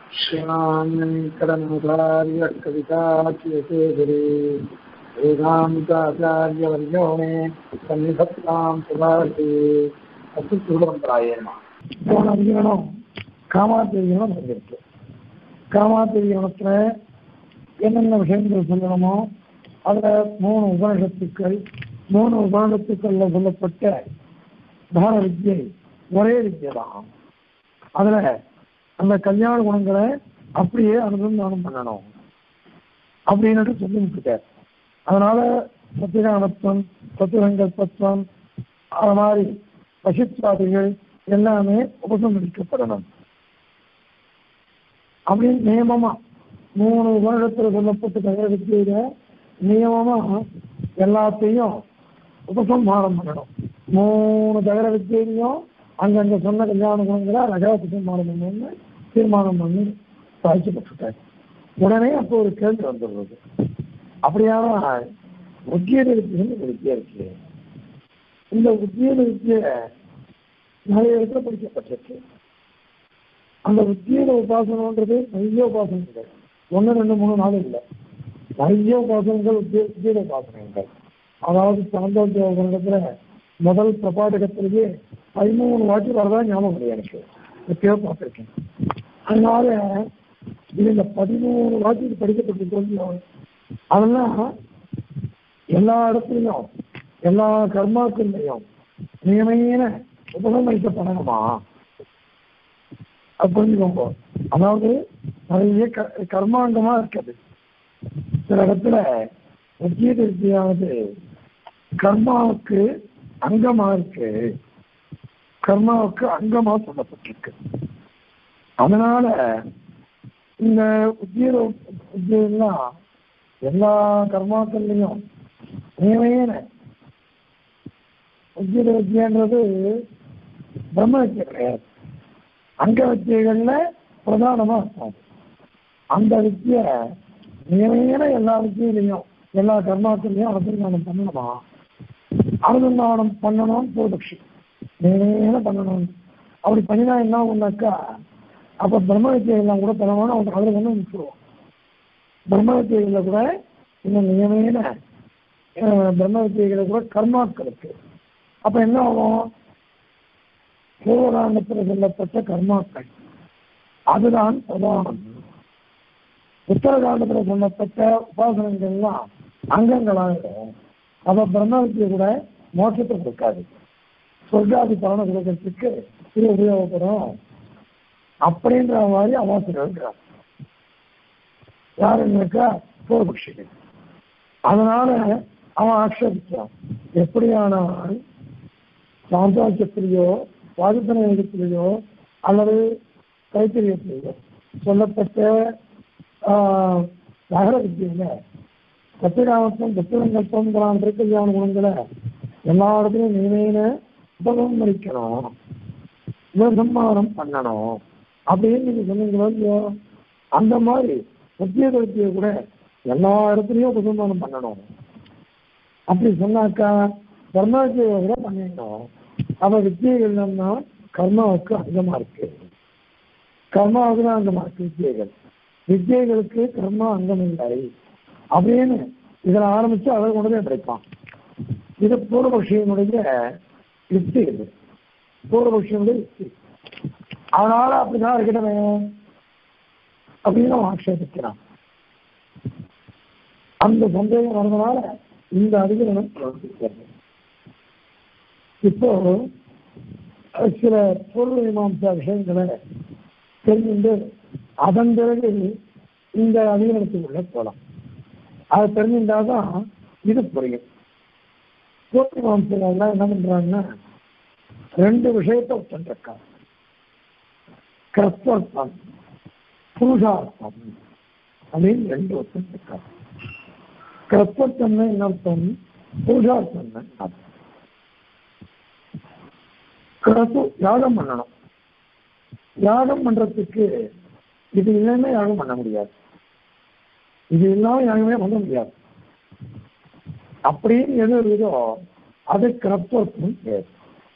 श्रीमान् वेङ्कटनाचार्य कविताचियशेखरे वेदान्ताचार्यवर्यो मे सन्निधत्तां सुभाषे அத்து திருவனந்தராயமா போன அதிகரணம் காமாத்திரிகரணம் வந்திருக்கு காமாத்திரிகரணத்துல என்னென்ன விஷயங்கள் சொல்லணுமோ அதுல மூணு உபனிஷத்துக்கள் மூணு உபனிஷத்துக்கள்ல சொல்லப்பட்ட தான வித்யை ஒரே வித்யை தான் அதுல அந்த கல்யாண குணங்களை அப்படியே அனுசந்தானம் பண்ணணும் அப்படின்னு சொல்லி விட்டுட்டார் அதனால சத்தியகானத்துவம் சத்தியசங்கல்பத்துவம் அது மாதிரி பசித்வாதிகள் எல்லாமே உபசங்கரிக்கப்படணும் அப்படின்னு நியமமா மூணு வருடத்துல சொல்லப்பட்ட தகர வித்தியில நியமமா எல்லாத்தையும் உபசம்ஹாரம் பண்ணணும் மூணு தகர வித்தியிலையும் அங்கங்க சொன்ன கல்யாண குணங்களை அழகா உபசம்ஹாரம் பண்ணணும்னு தீர்மானம் பண்ணி சாதிக்கப்பட்டுட்டார் உடனே அப்போ ஒரு கேள்வி வந்துடுறது அப்படியான உத்தியோக வித்தியன்னு ஒரு வித்தியா இருக்கு இந்த உத்தியோக வித்திய நிறைய இடத்துல படிக்கப்பட்டிருக்கு அந்த உத்தியோக உபாசனம்ன்றது நிறைய உபாசனங்கள் ஒன்று ரெண்டு மூணு நாள் இல்லை நிறைய உபாசனங்கள் உத்தியோக உபாசனங்கள் அதாவது சாந்தோத்திய உபநிடத்துல முதல் பிரபாடகத்திலேயே பதிமூணு வாட்டி வரதா ஞாபகம் இல்லை எனக்கு எப்பயோ பார்த்துருக்கேன் அதனால இது இந்த பதிமூணு வாட்டி இது படிக்கப்பட்டிருக்கோம் அதெல்லாம் எல்லா இடத்துலையும் எல்லா கர்மாக்கள்லையும் நியமையான உபசமரிக்கப்படணுமா புரிஞ்சுக்கோங்க அதாவது நிறைய கர்மாங்கமா இருக்குது சில இடத்துல முக்கிய திருப்தியானது கர்மாவுக்கு அங்கமா இருக்கு கர்மாவுக்கு அங்கமா சொல்லப்பட்டிருக்கு அதனால இந்த உத்தியோக உத்தியோகம்லாம் எல்லா கர்மாக்கள்லையும் நியமையான உத்தியோக வித்தியன்றது பிரம்ம வித்தியை கிடையாது அங்க வித்தியைகள்ல பிரதானமா இருக்கும் அந்த வித்திய நியமையான எல்லா வித்தியிலையும் எல்லா கர்மாக்கள்லையும் அனுசந்தானம் பண்ணணுமா அனுசந்தானம் பண்ணணும் பூர்வபக்ஷி நியமையான பண்ணணும் அப்படி பண்ணினா என்ன ஆகும்னாக்கா அப்ப பிரம்ம வித்தியெல்லாம் கூட பண்ணணும்னு அவங்க அதில் வந்து நிற்கிறோம் பிரம்ம வித்தியைகளில் கூட இந்த நியமையான பிரம்ம வித்தியைகளை கூட கர்மாக்களுக்கு அப்ப என்ன ஆகும் பூர்வகாண்டத்தில் சொல்லப்பட்ட கர்மாக்கள் அதுதான் பிரதானம் உத்தரகாண்டத்தில் சொல்லப்பட்ட உபாசனங்கள்லாம் அங்கங்களாகிடும் அப்ப பிரம்ம வித்தியை கூட மோட்சத்தை கொடுக்காது சொர்க்காதி பலனை கொடுக்கறதுக்கு இது உபயோகப்படும் அப்படின்ற மாதிரி அவாசம் எழுதுறான் யாருன்னாக்கா பூர்வபக்ஷிகள் அதனால அவன் ஆட்சேபிக்கிறான் எப்படியானால் சாந்தாக்கியத்திலேயோ வாதித்தனையத்திலேயோ அல்லது கைத்தறியத்திலேயோ சொல்லப்பட்ட நகர வித்தியில சத்தியகாமத்துவம் புத்தகங்கள்பம் திருக்கல்யாண குணங்களை எல்லா இடத்துலையும் நினைவேன உபசம்மரிக்கணும் உபசம்மானம் பண்ணணும் அப்படின்னு நீங்க சொன்னீங்களோ இல்லையோ அந்த மாதிரி முக்கிய வித்தியை கூட எல்லா இடத்துலையும் உபசம்மானம் பண்ணணும் அப்படி சொன்னாக்கா கர்மாவித்தியை கூட பண்ணிடணும் அப்ப வித்தியைகள் என்னன்னா கர்மாவுக்கு அங்கமா இருக்கு கர்மாவுக்கு தான் அங்கமா இருக்கு வித்தியைகள் வித்தியைகளுக்கு கர்மா அங்கம் இல்லை அப்படின்னு இதில் ஆரம்பிச்சு அதை கொண்டு போய் படிப்பான் இது பூர்வபக்ஷியனுடைய யுக்தி இது பூர்வபக்ஷியனுடைய யுக்தி அதனால அப்படிதான் இருக்கணுமே அப்படின்னு அவன் ஆட்சேபிக்கிறான் அந்த சந்தேகம் வந்ததுனால இந்த அதிகரணம் பிரவர்த்திக்கிறது இப்போ சில பொருள் மீமாம்சா விஷயங்களை தெரிஞ்சுட்டு அதன் பிறகு இந்த அதிகரணத்துக்குள்ள போகலாம் அதை தெரிஞ்சுட்டாதான் இது புரியும் பொருள் மீமாம்சைகள்லாம் என்ன பண்றாங்கன்னா ரெண்டு விஷயத்தை ஒத்துருக்காங்க கிரஸ்வர்த்தம் புருஷார்த்தம் அப்படின்னு ரெண்டு ஒத்துருக்காங்க கிரஸ்வர்த்தம்னா என்ன அர்த்தம் புருஷார்த்தம்னா அர்த்தம் கிரசு யாகம் பண்ணணும் யாகம் பண்றதுக்கு இது இல்லைன்னா யாகம் பண்ண முடியாது இது இல்லாம யாகமே பண்ண முடியாது அப்படின்னு எது இருக்குதோ அது கிரத்துவத்துவம் பேர்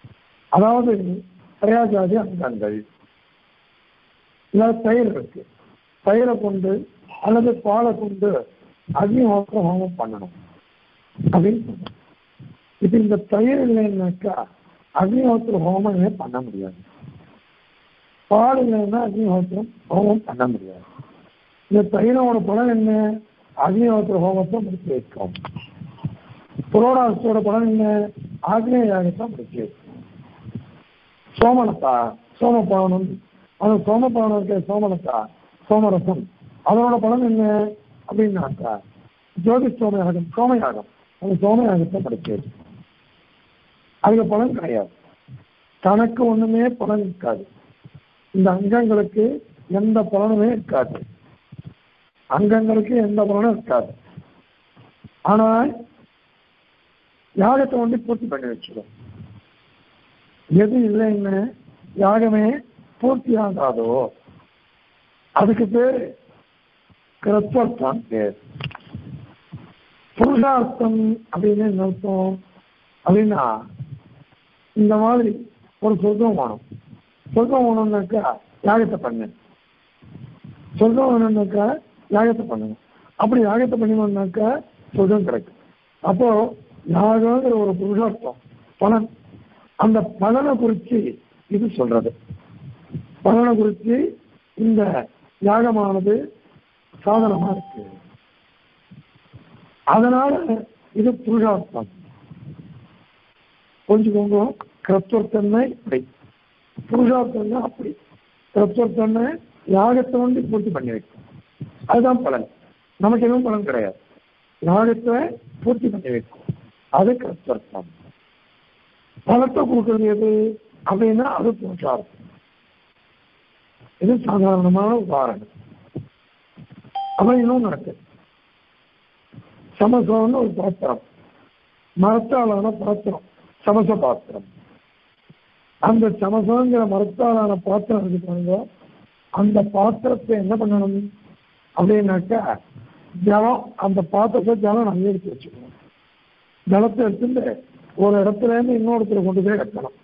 அதாவது பிரயாஜாதி அங்கங்கள் இல்லாத பெயர் இருக்கு தயிரை கொண்டு அல்லது பாலை கொண்டு அக்னிஹோத்திர ஹோமம் பண்ணணும் அப்படின்னு சொல்றோம் இப்ப இந்த தயிர் இல்லைன்னாக்கா அக்னிஹோத்திர ஹோமமே பண்ண முடியாது பால் இல்லைன்னா அக்னிஹோத்திரம் ஹோமம் பண்ண முடியாது இந்த தயிரோட பலன் என்ன அக்னிஹோத்திர ஹோமத்தை முடிச்சு வைக்கும் புரோடாசத்தோட பலன் என்ன ஆக்னேய யாகத்தை முடிச்சு வைக்கும் சோமலத்தா சோமபானம் அந்த சோமபானம் இருக்க சோமலத்தா சோமரசம் அதனோட பலன் என்ன அப்படின்னாக்கா ஜோதி சோமயாகம் சோமயாகம் அந்த சோமயாகத்தை படிச்சு அதுக்கு பலன் கிடையாது தனக்கு ஒண்ணுமே பலன் இருக்காது இந்த அங்கங்களுக்கு எந்த பலனுமே இருக்காது அங்கங்களுக்கு எந்த பலனும் இருக்காது ஆனால் யாகத்தை வந்து பூர்த்தி பண்ணி வச்சிடும் எது இல்லைன்னு யாகமே பூர்த்தி ஆகாதோ அதுக்கு பேர் கிருத்வர்த்தான் பேர் புருஷார்த்தம் அப்படின்னு என்ன அர்த்தம் அப்படின்னா இந்த மாதிரி ஒரு சொர்க்கம் வேணும் சொர்க்கம் வேணும்னாக்கா யாகத்தை பண்ணு சொர்க்கம் வேணும்னாக்கா யாகத்தை பண்ணணும் அப்படி யாகத்தை பண்ணணும்னாக்கா சொர்க்கம் கிடைக்கும் அப்போ யாகங்கிற ஒரு புருஷார்த்தம் பலன் அந்த பலனை குறித்து இது சொல்றது பலனை குறித்து இந்த யாகமானது சாதனமா இருக்கு அதனால இது புருஷார்த்தம் புரிஞ்சுக்கோங்க கிரத்வர்த்தன்மை இப்படி புருஷார்த்தம்னா அப்படி கிரத்வர்த்தன்மை யாகத்தை வந்து பூர்த்தி பண்ணி வைக்கும் அதுதான் பலன் நமக்கு எதுவும் பலன் கிடையாது யாகத்தை பூர்த்தி பண்ணி வைக்கும் அது கிரத்வர்த்தம் பலத்தை கொடுக்கறது எது அப்படின்னா அது புருஷார்த்தம் இது சாதாரணமான உதாரணம் அப்புறம் இன்னும் நடக்கு சமசம்னு ஒரு பாத்திரம் மரத்தாலான பாத்திரம் சமச பாத்திரம் அந்த சமசங்கிற மரத்தாலான பாத்திரம் இருக்கு பாருங்க அந்த பாத்திரத்தை என்ன பண்ணணும் அப்படின்னாக்கா ஜலம் அந்த பாத்திரத்தை ஜலம் நம்ம எடுத்து வச்சுக்கணும் ஜலத்தை எடுத்துட்டு ஒரு இடத்துல இருந்து இன்னொரு இடத்துல கொண்டு போய் வைக்கணும்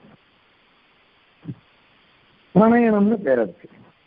பிரணயனம்னு பேர் இருக்கு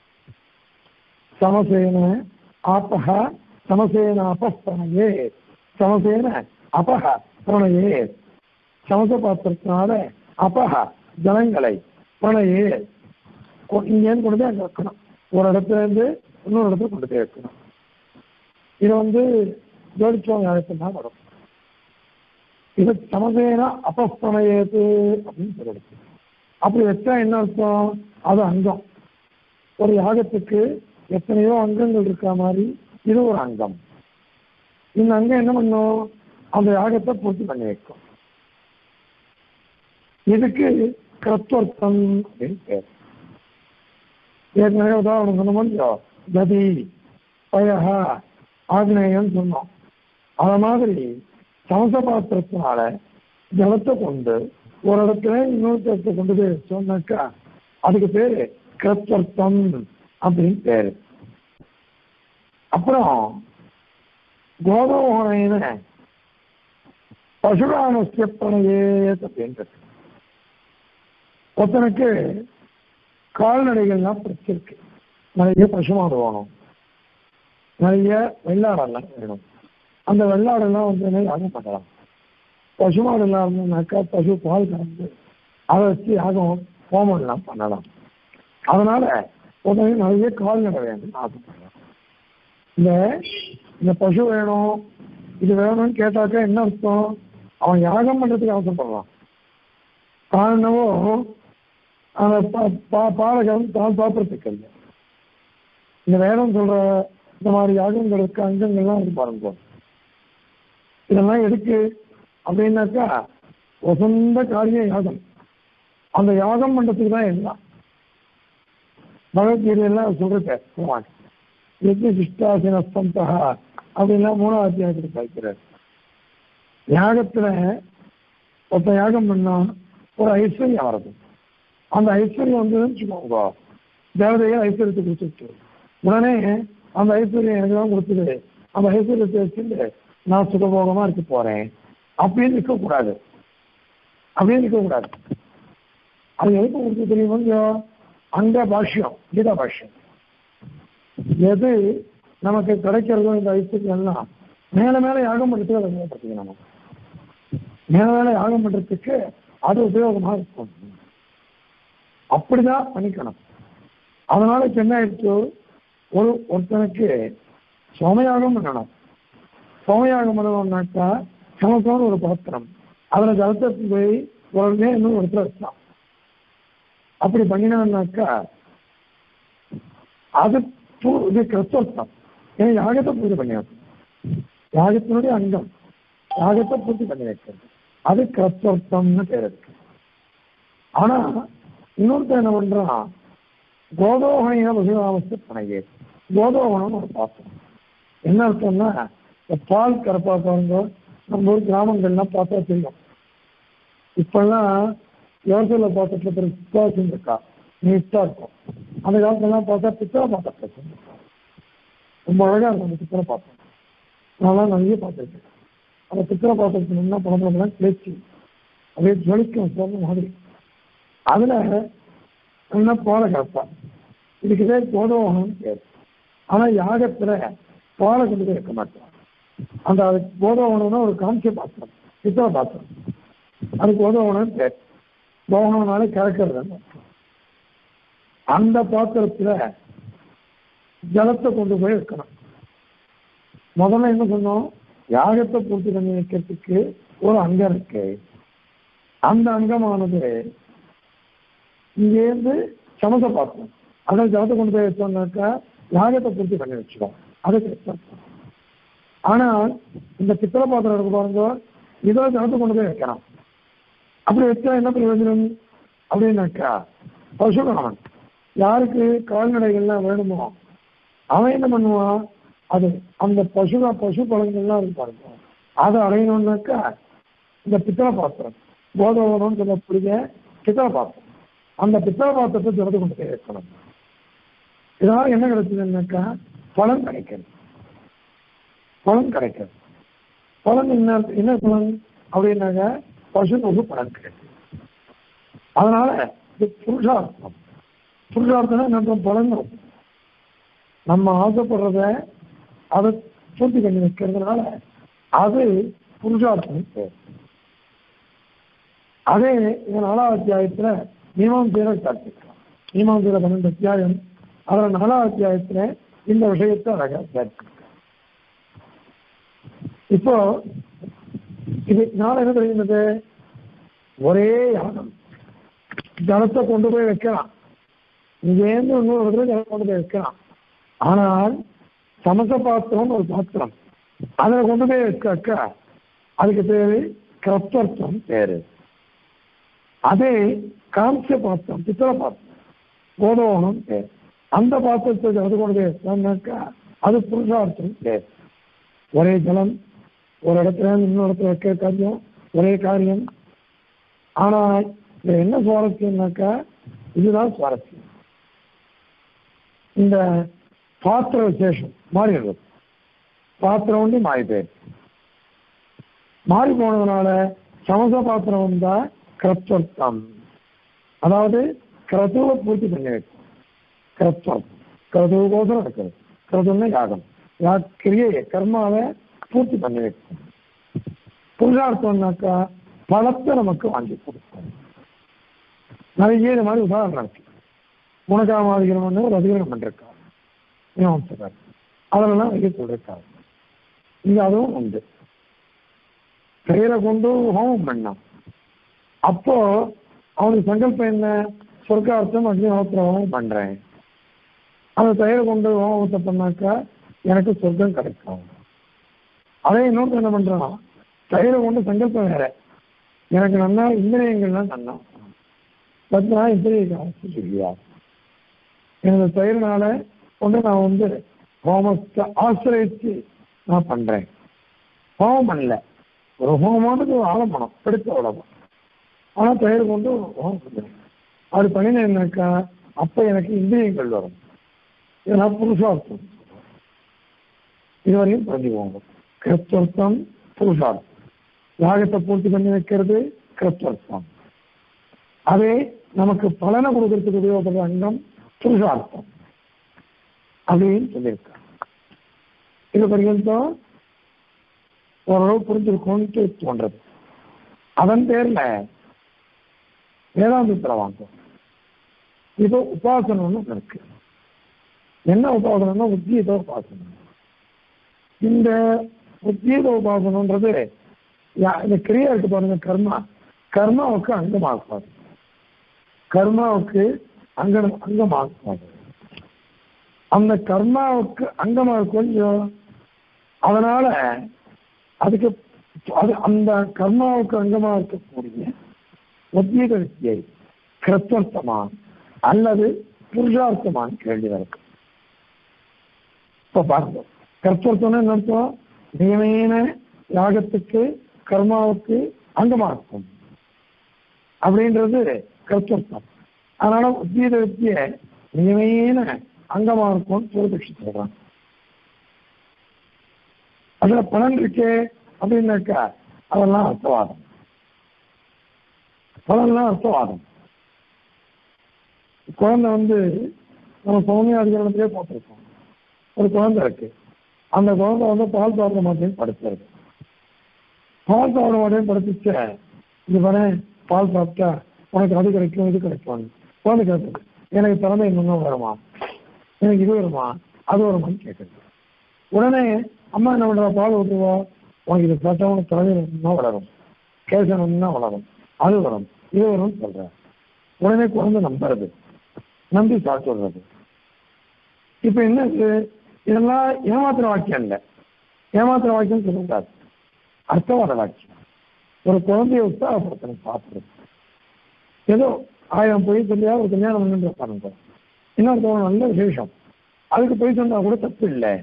சமசேன ஆப்பக சமசேன அபஸ்தனையே சமசேன அபக பிரணயே சமச பாத்திரத்தினால அபக ஜனங்களை பிரணயே இங்கேருந்து கொண்டு போய் அங்கே வைக்கணும் ஒரு இடத்துல இருந்து இன்னொரு இடத்துல கொண்டு போய் வைக்கணும் இது வந்து ஜோடிச்சோம் இடத்துல தான் வரும் இது சமசேன அபஸ்தனையது அப்படின்னு சொல்லிடுது அப்படி வச்சா என்ன அர்த்தம் அது அங்கம் ஒரு யாகத்துக்கு எத்தனையோ அங்கங்கள் இருக்க மாதிரி இது ஒரு அங்கம் இந்த அங்கம் என்ன பண்ணும் அந்த யாகத்தை பூர்த்தி பண்ணி வைக்கும் இதுக்கு கிரத்வர்த்தம் அப்படின்னு பேர் ஏற்கனவே உதாரணம் சொன்ன முடியும் கதி பயக ஆக்னேயன்னு சொன்னோம் அத மாதிரி சமச பாத்திரத்தினால ஜலத்தை கொண்டு ஒரு இடத்துல இன்னொரு இடத்தை கொண்டு போய் சொன்னாக்கா அதுக்கு பேரு கிரத்வர்த்தம் அப்படின்னு பேரு அப்புறம் கோதோகனைன பசுராமசிய பணையே அப்படின்றது ஒருத்தனுக்கு கால்நடைகள்லாம் பிடிச்சிருக்கு நிறைய பசுமாடு வேணும் நிறைய வெள்ளாடெல்லாம் வேணும் அந்த வெள்ளாடெல்லாம் வந்து யாகம் பண்ணலாம் பசுமாடு எல்லாம் இருந்ததுனாக்கா பசு பால் கலந்து அதை வச்சு யாகம் ஹோமம் எல்லாம் பண்ணலாம் அதனால உடனே நிறைய கால்நடை வேண்டும் ஆசைப்படலாம் இந்த இந்த பசு வேணும் இது வேணும்னு கேட்டாக்கா என்ன அர்த்தம் அவன் யாகம் பண்றதுக்கு ஆசைப்படுறான் தான் என்னவோ அந்த பாலகம் தான் சாப்பிட்றதுக்கு இல்லை இந்த வேதம் சொல்ற இந்த மாதிரி யாகங்களுக்கு அங்கங்கள்லாம் இருக்கு பாருங்க இதெல்லாம் எதுக்கு அப்படின்னாக்கா வசந்த காரிய யாகம் அந்த யாகம் பண்றதுக்கு தான் எல்லாம் பகவத்கீதையெல்லாம் சொல்றேன் பகவான் யஜ்ய சிஷ்டாசினஸ்தந்தா அப்படின்லாம் மூணாவது அத்தியாயத்தில் பார்க்கிறார் யாகத்துல ஒருத்த யாகம் பண்ணா ஒரு ஐஸ்வர்யம் வருது அந்த ஐஸ்வர்யம் வந்து வச்சுக்கோங்க தேவதைகள் ஐஸ்வர்யத்தை கொடுத்துட்டு உடனே அந்த ஐஸ்வர்யம் எனக்கு தான் கொடுத்துது அந்த ஐஸ்வர்யத்தை வச்சுட்டு நான் சுகபோகமா இருக்க போறேன் அப்படின்னு இருக்கக்கூடாது அப்படின்னு இருக்கக்கூடாது அது எதுக்கு உங்களுக்கு தெரியும் கொஞ்சம் அங்க பாஷ்யம் கீதா பாஷ்யம் எது நமக்கு கிடைக்கிறதோ இந்த ஐஸ்வர்யம் எல்லாம் மேல மேல யாகம் பண்றதுக்கு அதை உபயோகப்படுத்திக்கணும் நம்ம மேல மேல யாகம் பண்றதுக்கு அது உபயோகமா இருக்கும் அப்படிதான் பண்ணிக்கணும் அதனால இப்ப என்ன ஆயிடுச்சு ஒரு ஒருத்தனுக்கு சோமயாகம் பண்ணணும் சோமயாகம் பண்ணணும்னாக்கா சமத்தோன்னு ஒரு பாத்திரம் அதுல ஜலத்தை போய் உடனே இன்னும் ஒருத்தர் வச்சான் அப்படி பண்ணினான்னாக்கா அது பூ- இது கிறிஸ்தவம் ஏன்னா யாகத்தை பூஜை பண்ணியாச்சு யாகத்தினுடைய அங்கம் யாகத்தை பூர்த்தி பண்ணி வைக்கிறது அது கிறிஸ்தவம்னு பேர் இருக்கு ஆனா இன்னொருத்தர் என்ன பண்றான் கோதோகனைய பசுராமஸ்து பனையே கோதோகனம் ஒரு பாத்திரம் என்ன அர்த்தம்னா இந்த பால் கரப்பா பாருங்க நம்ம ஊர் கிராமங்கள்லாம் பார்த்தா தெரியும் இப்பெல்லாம் யோசனை பாத்திரத்துல பெருசா வச்சுருக்கா நீட்டா இருக்கும் அந்த காலத்துலலாம் பார்த்தா பித்தளை பாத்திரத்துல வச்சிருந்திருக்கா ரொம்ப அழகா இருக்கும் அந்த பித்தளை பாத்திரம் நான்லாம் நிறைய பார்த்துருக்கேன் அந்த பித்தளை பாத்திரத்துல என்ன பழம்பெல்லாம் கிளச்சி அப்படியே ஜொலிக்கும் சொன்ன மாதிரி அதுல என்ன பாலை கலப்பா இதுக்கு பேர் கோதோகம்னு பேர் ஆனா யாகத்துல பாலை கொண்டு போய் வைக்க மாட்டோம் அந்த அதுக்கு கோதோகணம்னா ஒரு காமிச்ச பாத்திரம் பித்தளை பாத்திரம் அதுக்கு கோதோகணம் பேர் கோகணம்னாலே கறக்கிறது அந்த பாத்திரத்துல ஜலத்தை கொண்டு போய் வைக்கணும் முதல்ல என்ன சொன்னோம் யாகத்தை பூர்த்தி பண்ணி வைக்கிறதுக்கு ஒரு அங்கம் இருக்கு அந்த அங்கமானது இங்கேருந்து சமச பாத்திரம் அதில் ஜலத்தை கொண்டு போய் வச்சோம்னாக்கா யாகத்தை பூர்த்தி பண்ணி வச்சுக்கோம் அது கஷ்டம் ஆனால் இந்த பித்தளை பாத்திரம் இருக்கு பாருங்க இதோ ஜலத்தை கொண்டு போய் வைக்கணும் அப்படி வச்சா என்ன பிரயோஜனம் அப்படின்னாக்கா பசுகாமன் யாருக்கு கால்நடைகள்லாம் வேணுமோ அவன் என்ன பண்ணுவான் அது அந்த பசுகா பசு பழங்கள்லாம் இருக்கு பாருங்க அதை அடையணும்னாக்கா இந்த பித்தளை பாத்திரம் கோதவனம்னு சொல்லக்கூடிய பித்தளை பாத்திரம் அந்த பித்தளை பாத்திரத்தை திறந்து கொண்டு போய் வைக்கணும் இதனால என்ன கிடைச்சதுன்னாக்கா பலன் கிடைக்கிறது பலன் கிடைக்கிறது பலன் என்ன என்ன பலன் அப்படின்னாக்க பசு நோக்கு பலன் கிடைக்கும் அதனால இது புருஷார்த்தம் புருஷார்த்தம்னா நம்ம பலன் இருக்கும். நம்ம ஆசைப்படுறத அதை பூர்த்தி பண்ணி வைக்கிறதுனால அது புருஷார்த்தம் பேர் அதே இந்த நாலாவது அத்தியாயத்துல மீமாம்சையில சாட்சிக்கலாம் மீமாம்சையில பன்னெண்டு அத்தியாயம் அதுல நாலாவது அத்தியாயத்துல இந்த விஷயத்தை அழகா சாட்சிக்கலாம் இப்போ இது நாள் என்ன தெரியுது ஒரே யாகம் ஜலத்தை கொண்டு போய் வைக்கலாம் இங்கேருந்து இன்னொரு இடத்துல ஜலம் கொண்டு போய் வைக்கலாம் ஆனால் சமச பாத்திரம் ஒரு பாத்திரம் அதில் கொண்டு போய் வைக்க அதுக்கு பேரு கிரஸ்தர்த்தம் பேரு அதே காம்சிய பாத்திரம் பித்தளை பாத்திரம் கோதோகனம் பேர் அந்த பாத்திரத்தை ஜலத்தை கொண்டு போய் வச்சாக்கா அது புருஷார்த்தம் பேர் ஒரே ஜலம் ஒரு இடத்துல இருந்து இன்னொரு இடத்துல வைக்க காரியம் ஒரே காரியம் ஆனா இதுல என்ன சுவாரஸ்யம்னாக்கா இதுதான் சுவாரஸ்யம் இந்த பாத்திர விசேஷம் மாறிடுறது பாத்திரம் வந்து மாறி போயிடுது மாறி போனதுனால சமச பாத்திரம் வந்தா கிரத்வர்த்தம் அதாவது கிரதுவை பூர்த்தி பண்ணி வைக்கும் கிரத்வம் கிரதுவுக்கோசரம் இருக்கிறது கிரதுன்னா யாகம் யா கிரியை கர்மாவை பூர்த்தி பண்ணி வைக்கும் புருஷார்த்தம்னாக்கா பலத்தை நமக்கு வாங்கி கொடுக்கும் நிறைய இது மாதிரி உதாரணம் இருக்கு குணகாமாதிகரம்னு ஒரு அதிகாரம் பண்ணிருக்காரு மீமாம்சகர் அதெல்லாம் நிறைய சொல்லிருக்காரு இங்க அதுவும் உண்டு பெயரை கொண்டு ஹோமம் பண்ணான் அப்போ அவனுக்கு சங்கல்பம் என்ன சொர்க்கார்த்தம் அக்னிஹோத்திர ஹோமம் பண்றேன் அந்த பெயரை கொண்டு ஹோமத்தை பண்ணாக்கா எனக்கு சொர்க்கம் கிடைக்கும் அதே இன்னொருத்தர் என்ன பண்றான் தயிரை கொண்டு சங்கல்பம் வேற எனக்கு நன்னா இந்திரியங்கள்லாம் நன்னா பத்னா இந்திரிய இல்லையா எனது தயிரினால கொண்டு நான் வந்து ஹோமத்தை ஆசிரியச்சு நான் பண்றேன் ஹோமம் பண்ணல ஒரு ஹோமமானது ஒரு ஆலம்பனம் எடுத்த உலகம் ஆனா தயிர் கொண்டு ஹோமம் பண்றேன் அப்படி பண்ணினேன்னாக்கா அப்ப எனக்கு இந்திரியங்கள் வரும் இதெல்லாம் புருஷார்த்தம் இதுவரையும் புரிஞ்சுக்கோங்க கிறிஸ்தவர்த்தம் புருஷார்த்தம் யாகத்தை பூர்த்தி பண்ணி வைக்கிறது கிறிஸ்தவர்த்தம் அதே நமக்கு பலனை கொடுக்கறதுக்கு உபயோகப்படுற அங்கம் புருஷார்த்தம் அப்படின்னு சொல்லியிருக்காங்க இது பர்யந்தம் ஓரளவு புரிஞ்சிருக்கும்னு தோன்றது அதன் பேர்ல வேதாந்தத்தில் வாங்கும் இப்போ உபாசனம்னு ஒண்ணு இருக்கு என்ன உபாசனம்னா உத்கீத உபாசனம் இந்த உத்கீத உபாசனம்ன்றது யா- இந்த கிரியா இருக்கு பாருங்க கர்மா கர்மாவுக்கு அங்கமாகுது கர்மாவுக்கு அங்க அங்கமாகுது அந்த கர்மாவுக்கு அங்கமாக கொஞ்சம் அதனால அதுக்கு அது அந்த கர்மாவுக்கு அங்கமாக இருக்கக்கூடிய உத்கீத வித்தியை கிருத்தர்த்தமா அல்லது புருஷார்த்தமான்னு கேள்வி இருக்கு இப்ப பார்ப்போம் கர்த்தர்த்தம்னா என்ன அர்த்தம் நியமேன யாகத்துக்கு கர்மாவுக்கு அங்கமா இருக்கும் அப்படின்றது கர்த்தர்த்தம் அதனால உத்கீத வித்திய நியமேன அங்கமா இருக்கும்னு பூர்வபக்ஷி சொல்றான் அதுல பலன் இருக்கே அப்படின்னாக்கா அதெல்லாம் அர்த்தவாதம் பலன்லாம் அர்த்தவாதம் குழந்தை வந்து நம்ம சுவாமி அதிகாரத்திலே பார்த்துருக்கோம் ஒரு குழந்தை இருக்கு அந்த குழந்தை வந்து பால் சாப்பிட மாட்டேன்னு படுத்துறது பால் சாப்பிட மாட்டேன்னு படுத்துச்ச இது பாரு பால் சாப்பிட்டா உனக்கு அது கிடைக்கும் இது கிடைக்கும் குழந்தை கேட்குது எனக்கு திறமை இன்னும் வருமா எனக்கு இது வருமா அது வருமான்னு கேட்குது உடனே அம்மா என்ன பண்றா பால் ஊற்றுவா உனக்கு இது சாப்பிட்டா உனக்கு திறமை இன்னும் வளரும் கேசனம்னா வளரும் அது வரும் இது வரும்னு சொல்ற உடனே குழந்தை நம்புறது நம்பி சாப்பிடுறது இப்ப என்ன இது? இதெல்லாம் ஏமாத்திர வாக்கியம் இல்லை ஏமாத்திர வாக்கியம் சொல்லக்கூடாது அர்த்தவாத வாக்கியம் ஒரு குழந்தைய உற்சாகப்படுத்தணும் சாப்பிடுறது ஏதோ ஆயிரம் பொய் சொல்லியா ஒரு கல்யாணம் பண்ணி பாருங்க இன்னொரு நல்ல விசேஷம் அதுக்கு போய் சொன்னா கூட தப்பு இல்லை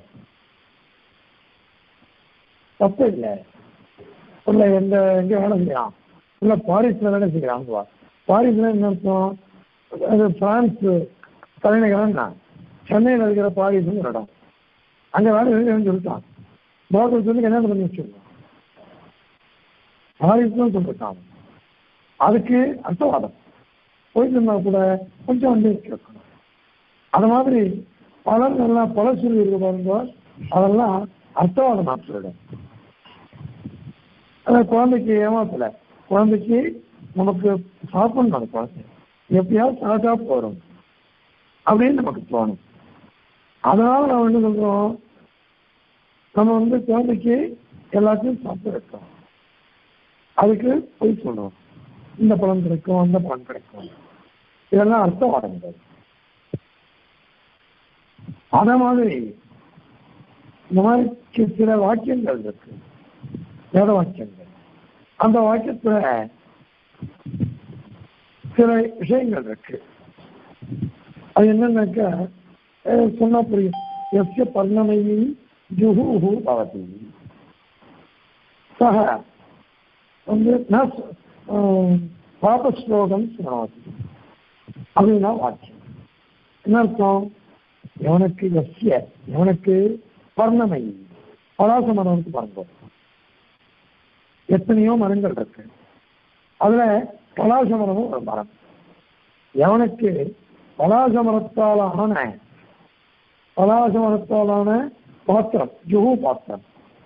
தப்பு இல்லை உள்ள எந்த எங்க வேலை செய்யலாம் உள்ள பாரிஸ்ல வேலை செய்யலாம் வா பாரிஸ்ல என்ன அர்த்தம் அது பிரான்ஸ் தலைநகரம் தான் சென்னையில் இருக்கிற பாரிஸ்னு ஒரு இடம் அங்க வேலை செய்யணும்னு சொல்லிட்டான் பாகவத் சொல்லி கல்யாணம் பண்ணி வச்சிருக்கான் பாரிஸ்னு சொல்லிட்டான் அதுக்கு அர்த்தவாதம் போயிட்டு இருந்தா கூட கொஞ்சம் வந்து கேட்கணும் அது மாதிரி பலர் எல்லாம் பல சொல்லி இருக்கு பாருங்க அதெல்லாம் அர்த்தவாதம் நான் சொல்லிடும் அதான் குழந்தைக்கு ஏமாத்தல குழந்தைக்கு நமக்கு சாப்பிடணும் அந்த குழந்தை எப்பயாவது சாப்பிட்டா போறோம் அப்படின்னு நமக்கு தோணும் அதனால நம்ம என்ன சொல்றோம் நம்ம வந்து குழந்தைக்கு எல்லாத்தையும் சாப்பிட வைக்கிறோம் அதுக்கு போய் சொல்றோம் இந்த பலன் கிடைக்கும் அந்த பலன் கிடைக்கும் இதெல்லாம் அர்த்தவாதங்கள் அத மாதிரி இந்த மாதிரி சி- சில வாக்கியங்கள் இருக்கு வேத வாக்கியங்கள் அந்த வாக்கியத்துல சில விஷயங்கள் இருக்கு அது என்னன்னாக்கா அஹ் சொன்னா புரியும் எஸ்ய பர்ணமயி ஜுஹூஹு பவதி சக வந்து ந ச- ஆஹ் பாபஸ்லோகம் சுணாதி அப்படின்னா வாக்கியம் என்ன அர்த்தம் எவனுக்கு எஸ்ய எவனுக்கு பர்ணமை பலாச மரம்னு பாருங்க எத்தனையோ மரங்கள் இருக்கு அதுல பலாச மரமும் ஒரு மரம் எவனுக்கு பலாச மரத்தால் ஆன பலாச மரத்தாலான பாத்திரம் ஜுகு பாத்திரம்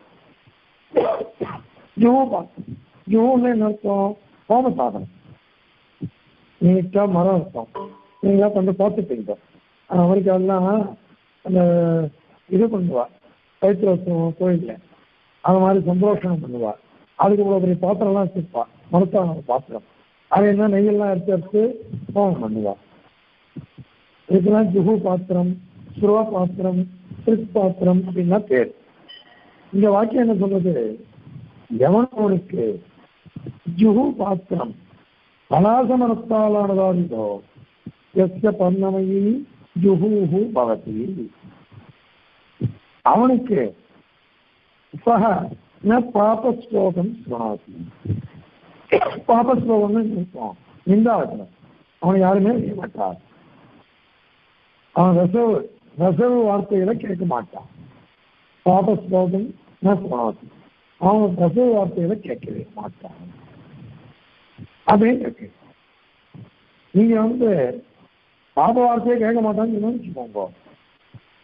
ஜுகு பாத்திரம் ஜுகுன்னு என்ன அர்த்தம் ஹோம சாதனம் நீட்டா மரம் இருக்கும் நீங்களா கொஞ்சம் பார்த்துப்பீங்க அமெரிக்காலாம் அந்த இது பண்ணுவா தைத்திரோத்சவம் கோயில்ல அது மாதிரி சந்தோஷம் பண்ணுவா அதுக்கு இவ்வளோ பெரிய பாத்திரம்லாம் வச்சிருப்பா மருத்தான பாத்திரம் அது என்ன நெய்யெல்லாம் எடுத்து எடுத்து ஹோமம் பண்ணுவா இதுக்கெல்லாம் ஜுகு பாத்திரம் சுருவா பாத்திரம் திருக் பாத்திரம் அப்படின்னா பேர் இந்த வாக்கியம் என்ன சொல்றது எவனவனுக்கு ஜுகு பாத்திரம் பலாசமனத்தாலானதாகிதோ எஸ்ய பர்ணமயி ஜுஹூஹு பவதி அவனுக்கு சக ந பாபஸ்லோகம் சுணாதி பாபஸ்லோகம்னு இருக்கும் நிந்தாவத்தில் அவன் யாருமே செய்ய மாட்டான் அவன் ரசவு ரசவு வார்த்தைகளை கேட்க மாட்டான் பாபஸ்லோகம் ந சுணாதி அவன் ரசவு வார்த்தைகளை கேட்கவே மாட்டான் அப்படின்னு இருக்கு நீங்க வந்து பாப வார்த்தையை கேட்க மாட்டான்னு வச்சுக்கோங்க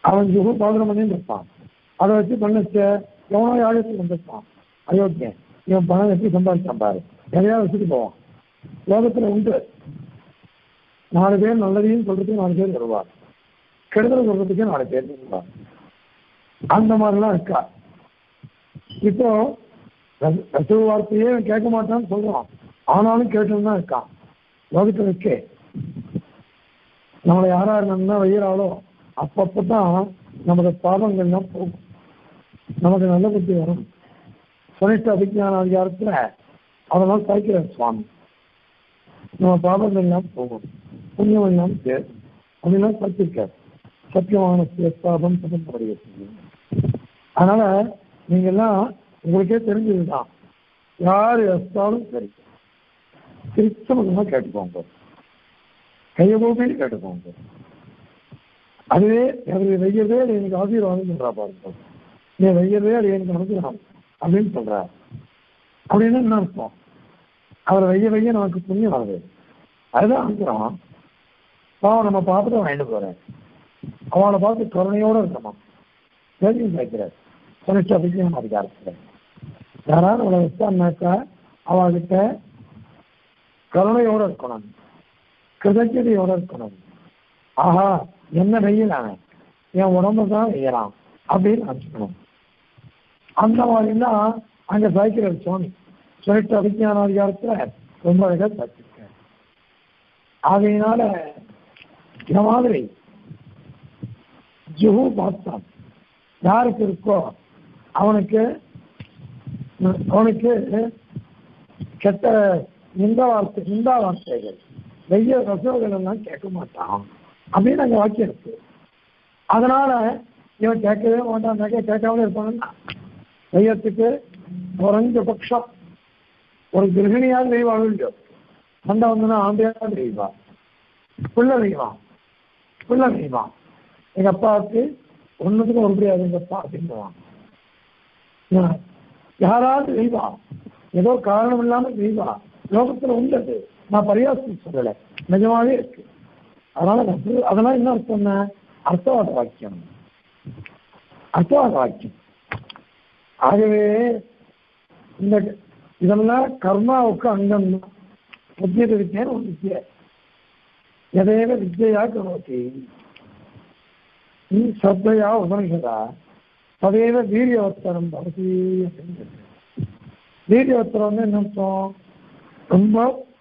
அவன் ஜுகு பாதனம் பண்ணிட்டு இருப்பான் அதை வச்சு பண்ணச்ச எவனோ யாழத்துக்கு வந்திருப்பான் அயோக்கியன் இவன் பணம் எப்படி சம்பாதிச்சான் பாரு எதையா வச்சுட்டு போவான் லோகத்துல உண்டு நாலு பேர் நல்லதையும் சொல்றதுக்கு நாலு பேர் வருவார் கெடுதல் சொல்றதுக்கே நாலு பேர் வருவார் அந்த மாதிரிலாம் இருக்கா இப்போ ரச- ரசூல் வார்த்தையே அவன் கேட்க மாட்டான்னு சொல்றான் ஆனாலும் கேட்டுன்னு தான் இருக்கான் லோகத்துல இருக்கே நம்மளை யாரா இருந்தா வையிறாளோ அப்பப்போ தான் நமக்கு பாவங்கள்லாம் போகும் நமக்கு நல்ல புத்தி வரும் சொனிஷ்ட அபிஜான அதிகாரத்துல அதெல்லாம் சாய்க்கிறார் சுவாமி நம்ம பாவங்கள் எல்லாம் போகும் புண்ணியம் எல்லாம் சேரும் அப்படின்னா சத்திருக்கார் சத்தியமான பாபம் சதம்படுகிறது அதனால நீங்க எல்லாம் உங்களுக்கே தெரிஞ்சதுதான் யார் எடுத்தாலும் சரி திருச்சமகமா கேட்டுக்கோங்க கையை கூப்பி கேட்டுக்கோங்க அதுவே எனக்கு வைக்கிறதே அது எனக்கு ஆசீர்வாதம் சொல்றா பாருங்க நீ வைக்கிறதே அது எனக்கு அனுகிரகம் அப்படின்னு சொல்றா அப்படின்னு என்ன அர்த்தம் அவர் வைய வைய நமக்கு புண்ணியம் ஆகுது அதுதான் அனுகிரகம் பாவம் நம்ம பார்த்துட்டு வாங்கிட்டு போறேன் அவளை பார்த்து கருணையோட இருக்கணும் தெரியும் வைக்கிறார் சொனிஷ்ட அபிஜயம் அதிகாரத்தில் யாராவது அவளை வச்சான்னாக்கா அவகிட்ட கருணையோட இருக்கணும் கிருதஜதையோட இருக்கணும் ஆஹா என்ன வெயிலான என் உடம்பு தான் வெய்யலாம் அப்படின்னு நினச்சிக்கணும் அந்த மாதிரிலாம் அங்க சாய்க்கிறார் சுவாமி சொல்லிட்டு அபிஜான அதிகாரத்துல ரொம்ப அழகா சாய்ச்சிருக்கார் ஆகையினால இந்த மாதிரி ஜுஹு பார்த்தான் யாருக்கு இருக்கோ அவனுக்கு அவனுக்கு கெட்ட இந்த வார்த்தை இந்த வார்த்தைகள் வெய்ய ரசோகள் எல்லாம் கேட்க மாட்டான் அப்படின்னு அங்க வாக்கியம் இருக்கு அதனால இவன் கேட்கவே மாட்டான் கேட்காமலே இருப்பாங்கன்னா வெய்யத்துக்கு குறைஞ்ச பட்சம் ஒரு கிரகிணியாவது தெய்வாள் இல்லையோ சண்டை வந்துன்னா ஆந்தையாவது தெய்வா புள்ள தெய்வம் புள்ள தெய்வம் எங்க அப்பாவுக்கு ஒன்றுத்துக்கும் உருப்படியாது எங்க அப்பா அப்படின்னுவான் நான் யாராவது தெய்வா ஏதோ காரணம் இல்லாம தெய்வா லோகத்துல உண்டு அது நான் பரியாசம் சொல்லலை நிஜமாவே இருக்கு அதனால நான் சொல்லு- அதெல்லாம் என்ன அர்த்தம்னா அர்த்தவாத வாக்கியம் அர்த்தவாத வாக்கியம் ஆகவே இந்த இதெல்லாம் கர்மாவுக்கு அங்கம் புத்தியத வித்தியான்னு ஒரு வித்தியை எதையவே வித்தியா கரோதி நீ சத்தையா உபனிஷதா ததேவ வீரியவத்தரம் பவதி அப்படின்னு இருக்கு. வீரியவத்தரம் வந்து என்ன அர்த்தம் ரொம்ப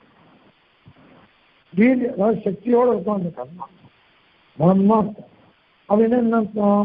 வீரிய அதாவது சக்தியோட இருக்கும் அந்த கர்மா பலமா இருக்கும் அப்படின்னு என்ன அர்த்தம்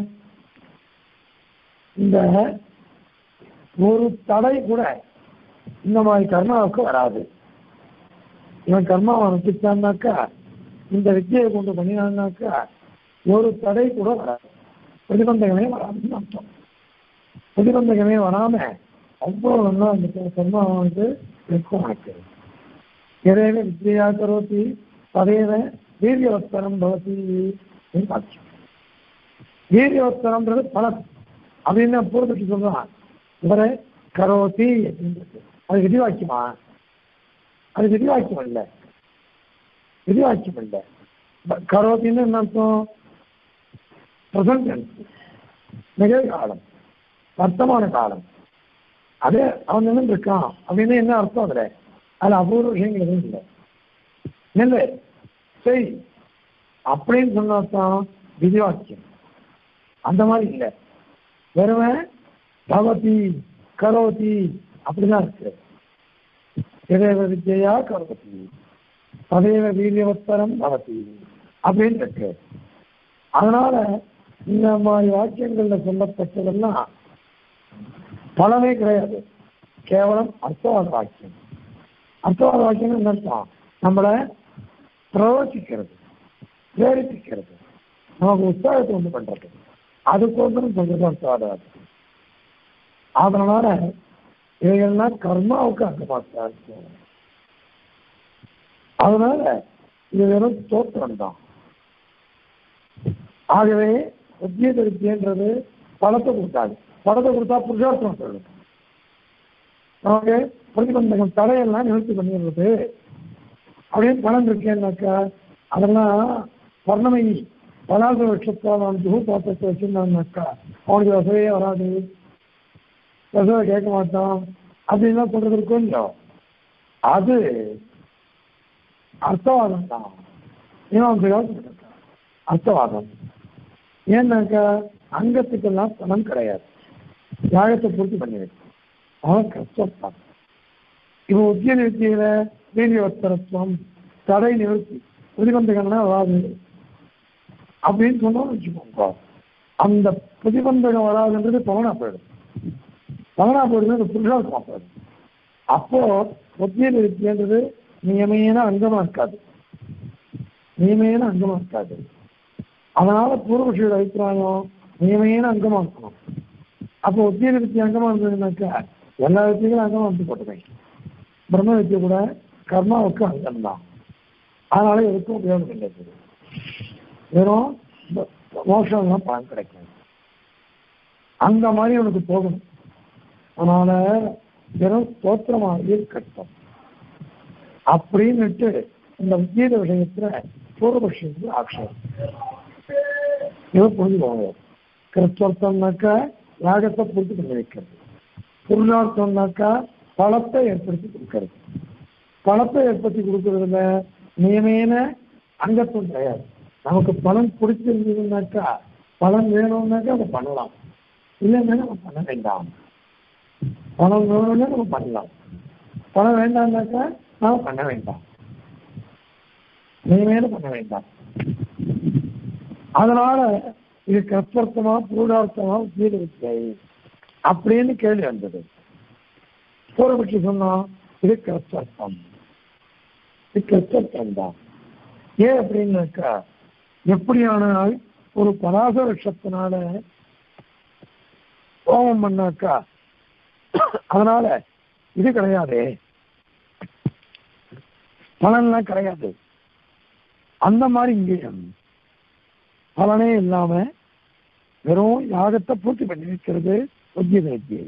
இந்த ஒரு தடை கூட இந்த மாதிரி கர்மாவுக்கு வராது இவன் கர்மாவை அனுப்பிச்சான்னாக்கா இந்த வித்தியை கொண்டு பண்ணினான்னாக்கா ஒரு தடை கூட வராது பிரதிபந்தகமே வராதுன்னு அர்த்தம் பிரதிபந்தகமே வராம அவ்வளவு நல்லா அந்த கர்மாவை வந்து இருக்கும் உனக்கு எதேவ வித்யா கரோதி ததேவ வீரியவஸ்தரம் பவதி என்று வாக்கியம் வீரியவஸ்தரம்ன்றது பலன் அப்படின்னு பூர்வத்துக்கு சொல்றான் இவரை கரோதி அப்படின்றது அது விதிவாக்கியமா அது விதிவாக்கியம் இல்லை விதிவாக்கியம் இல்லை ப- கரோத்தின்னு என்ன அர்த்தம் ப்ரெசன்ட் நிகழ்காலம் வர்த்தமான காலம் அதே அவன் நின்று இருக்கான் அப்படின்னு என்ன அர்த்தம் அதுல அதுல அபூர்வ விஷயங்கள் எதுவும் இல்லை நில்லு செய் அப்படின்னு சொன்னாதான் விதிவாக்கியம் அந்த மாதிரி இல்லை வெறுமை பவதி கரோதி அப்படிதான் இருக்கு எதேவ வித்யா கரோதி ததேவ வீரியவத்தரம் பவதி அப்படின்னு இருக்கு அதனால இந்த மாதிரி வாக்கியங்கள்ல சொல்லப்பட்டதெல்லாம் பலமே கிடையாது கேவலம் அர்த்தவாத வாக்கியம் அர்த்தவாத வாக்கியம் என்ன அர்த்தம் நம்மளை பிரவர்த்திக்கிறது பிரேரிப்பிக்கிறது நமக்கு உற்சாகத்தை உண்டு பண்றது அதுக்கோசரம் சொல்றது அர்த்தவாத வாக்கியம் அதனால இவைகள்லாம் கர்மாவுக்கு அங்கமாக்கா இருக்கும் அதனால இது வெறும் தோற்றம் தான் ஆகவே உத்தியத வித்தியன்றது பணத்தை கொடுத்தாது பணத்தை கொடுத்தா புருஷார்த்தம் சொல்லுது நமக்கு பிரதிபந்தகம் தடையெல்லாம் நிவர்த்தி பண்ணிடுறது அப்படின்னு பணம் இருக்கேன்னாக்கா அதெல்லாம் பர்ணமயி பலாச வருஷத்தால் அவன் துகு பாத்திரத்தை வச்சிருந்தான்னாக்கா அவனுக்கு வசதியே வராது வசதியை கேட்க மாட்டான் அப்படின்லாம் சொல்றது இருக்கும் இல்லையோ அது அர்த்தவாதம் தான் மீமாம்சைகள் அர்த்தவாதம் ஏன்னாக்கா அங்கத்துக்கெல்லாம் பணம் கிடையாது யாகத்தை பூர்த்தி பண்ணி வைக்கும் அவன் கஷ்டம் தான் இப்போ உத்திய நிறுத்தியில வீரியவத்தரத்துவம் தடை நிறுத்தி பிரதிபந்தகம்னா வராது அப்படின்னு சொன்னோம்னு வச்சுக்கோங்க அந்த பிரதிபந்தகம் வராதுன்றது பவனா போயிடும் பவனா போயிடுது அது புருஷார்த்தமா போயிடும் அப்போ உத்திய நிறுத்தின்றது நியமையான அங்கமா இருக்காது நியமையான அங்கமா இருக்காது அதனால பூர்வபக்ஷியோட அபிப்பிராயம் நியமையான அங்கமா இருக்கணும் அப்போ உத்திய நிறுத்தி அங்கமா இருந்ததுனாக்கா எல்லா வித்தியங்களும் அங்கமா வந்து போட்டுமே பிரம்ம வித்தியை கூட கர்மாவுக்கு அங்கம் தான் அதனால எதுக்கும் உபயோகம் இல்லை இது. வெறும் மோ- மோட்சம் தான் பலன் கிடைக்கும் அந்த மாதிரி உனக்கு போகணும் அதனால வெறும் ஸ்தோத்திரமாகவே கட்டம் அப்படின்னுட்டு இந்த வித்தியத விஷயத்துல பூர்வபக்ஷத்துக்கு ஆட்சேபம் இதை புரிஞ்சுக்கோங்க கிறிஸ்தவத்தம்னாக்கா யாகத்தை பூர்த்தி பண்ணி வைக்கிறது புருஷார்த்தம்னாக்கா பழத்தை ஏற்படுத்தி கொடுக்கறது பணத்தை ஏற்படுத்தி கொடுக்கறதுல நியமேன அங்கத்துவம் கிடையாது நமக்கு பணம் பிடிச்சிருந்ததுனாக்கா பணம் வேணும்னாக்கா அதை பண்ணலாம் இல்லைன்னா நம்ம பண்ண வேண்டாம் பணம் வேணும்னா நம்ம பண்ணலாம் பணம் வேண்டாம்னாக்கா நாம பண்ண வேண்டாம் நியமேன பண்ண வேண்டாம் அதனால இது கற்பர்த்தமா பூடார்த்தமா வீடு வித்தை அப்படின்னு கேள்வி வந்தது பூர்வபட்சி சொன்னா இது கற்பர்த்தம் இது கற்பர்த்தம் தான் ஏன் அப்படின்னாக்கா எப்படியானால் ஒரு பராச விஷத்தினால கோபம் பண்ணாக்கா அதனால இது கிடையாது பலன்லாம் கிடையாது அந்த மாதிரி இங்கேயும் பலனே இல்லாம வெறும் யாகத்தை பூர்த்தி பண்ணி வைக்கிறது உத்தியதேத்தியை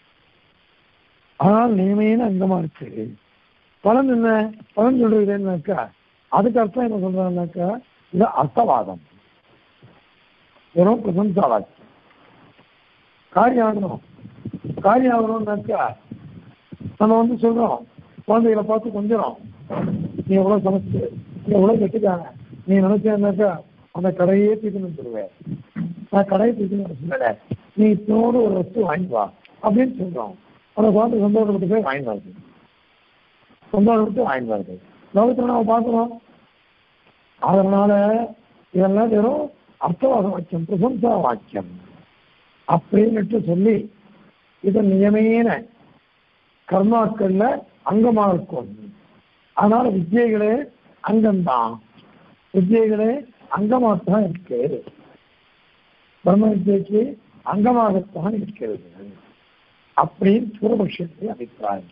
ஆனால் நியமையான அங்கமா இருக்கு பலன் என்ன பலன் சொல்றது என்னன்னாக்கா அதுக்கு அர்த்தம் என்ன சொல்றாங்கனாக்கா இது அர்த்தவாதம் வெறும் பிரசம்சா வாக்கியம் காரியம் ஆகணும் காரியம் ஆகணும்னாக்கா நம்ம வந்து சொல்றோம் குழந்தைகளை பார்த்து கொஞ்சம் நீ எவ்வளவு சமைச்சு நீ எவ்வளவு கெட்டுக்காங்க நீ நினைச்சேன்னாக்கா அந்த கடையே தூக்கணும்னு சொல்லுவேன் நான் கடையை தூக்கணும்னு சொல்லல நீ இப்போடு ஒரு வஸ்து வாங்கி வா அப்படின்னு சொல்றோம் அந்த குழந்தை சந்தோஷப்பட்டு போய் வாங்கி வருது சந்தோஷப்பட்டு வாங்கி வருது லோகத்தில் நம்ம பார்க்கிறோம் அதனால இதெல்லாம் வெறும் அர்த்தவாத வாக்கியம் பிரசம்சா வாக்கியம் அப்படின்னுட்டு சொல்லி இது நியமேன கர்மாக்கள்ல அங்கமா இருக்கும் அதனால வித்தியைகளே அங்கம்தான் வித்தியைகளே அங்கமாகத்தான் இருக்கு பிரம்ம வித்தியைக்கு அங்கமாகத்தான் இருக்கிறது அப்படின்னு பூர்வபக்ஷத்தை அபிப்பிராயம்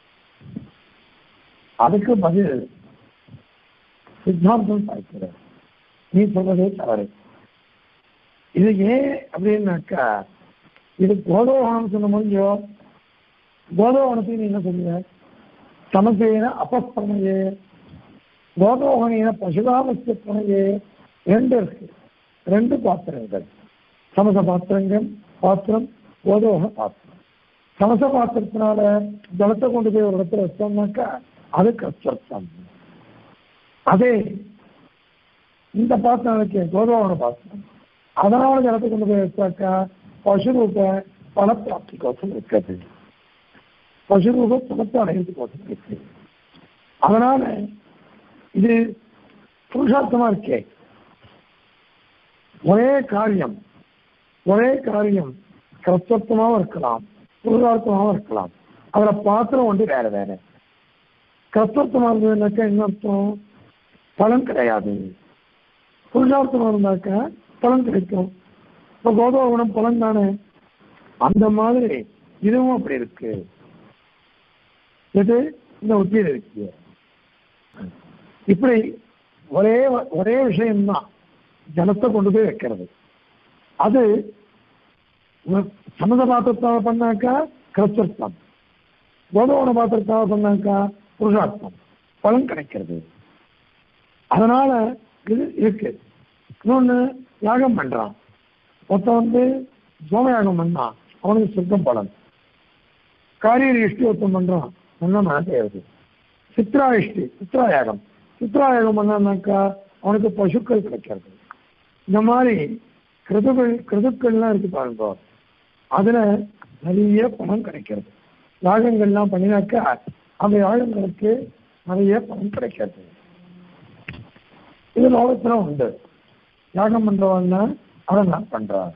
அதுக்கு பதில் சித்தாந்தம் பார்க்கிறார் நீ சொல்றதே தவறு இது ஏன் அப்படின்னாக்கா இது கோதோகணம் சொன்ன முடிஞ்சோ கோதோகணத்துக்கு நீ என்ன சொல்லுவ சமசேன அபஸ்பிரமையே கோதோகணின பசுதாமஸ்ய பிரணயே ரெண்டு இருக்கு ரெண்டு பாத்திரங்கள் சமச பாத்திரங்கள் பாத்திரம் கோதோக பாத்திரம் சமச பாத்திரத்தினால ஜலத்தை கொண்டு போய் ஒரு இடத்துல வச்சோம்னாக்கா அது கஷ்டம் அதே இந்த பாத்திரம் இருக்கு கோதோகன பாத்திரம் அதனால ஜலத்தை கொண்டு போய் வச்சாக்கா பசுரூப பணப்பிராப்தி கோசம் இருக்கிறது பசுரூப பணத்தை அடையிறது கோசம் இருக்கு அதனால இது புருஷார்த்தமா இருக்கே ஒரே காரியம் ஒரே காரியம் கர்த்தத்துவமாவும் இருக்கலாம் புருஷார்த்தமாவும் இருக்கலாம் அதுல பாத்திரம் ஒன்று வேற வேற கர்த்தத்துவமா இருந்ததுனாக்கா என்ன அர்த்தம் பலன் கிடையாது புருஷார்த்தமா இருந்தாக்கா பலன் கிடைக்கும் இப்போ கோதோகுணம் பலன் தானே அந்த மாதிரி இதுவும் அப்படி இருக்கு இது இந்த உத்தியில் இருக்கு இப்படி ஒரே ஒரே விஷயம்தான் ஜலத்தை கொண்டு போய் வைக்கிறது அது சமத பாத்திரத்தால் பண்ணாக்கா கிருத்தர்த்தம் கோதோன பாத்திரத்தால் பண்ணாக்கா புருஷார்த்தம் பலன் கிடைக்கிறது அதனால இது இருக்கு இன்னொன்னு யாகம் பண்றான் ஒருத்தன் வந்து சோமயாகம் பண்ணான் அவனுக்கு சொர்க்கம் பலன் காரியர் இஷ்டி ஒருத்தன் பண்றான் நல்ல மனத்தை வருது சித்ரா இஷ்டி சித்ரா யாகம் சித்ரா யாகம் பண்ணான்னாக்கா அவனுக்கு பசுக்கள் கிடைக்கிறது இந்த மாதிரி கிருதுகள் கிருதுக்கள்லாம் இருக்கு பாருங்க அதுல நிறைய பணம் கிடைக்கிறது யாகங்கள்லாம் பண்ணினாக்கா அந்த யாகங்களுக்கு நிறைய பணம் கிடைக்கிறது இது லோகத்துல உண்டு யாகம் பண்றவங்க அதெல்லாம் பண்றார்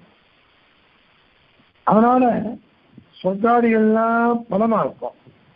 அதனால சொர்க்காதிகள்லாம் பலமா இருக்கும்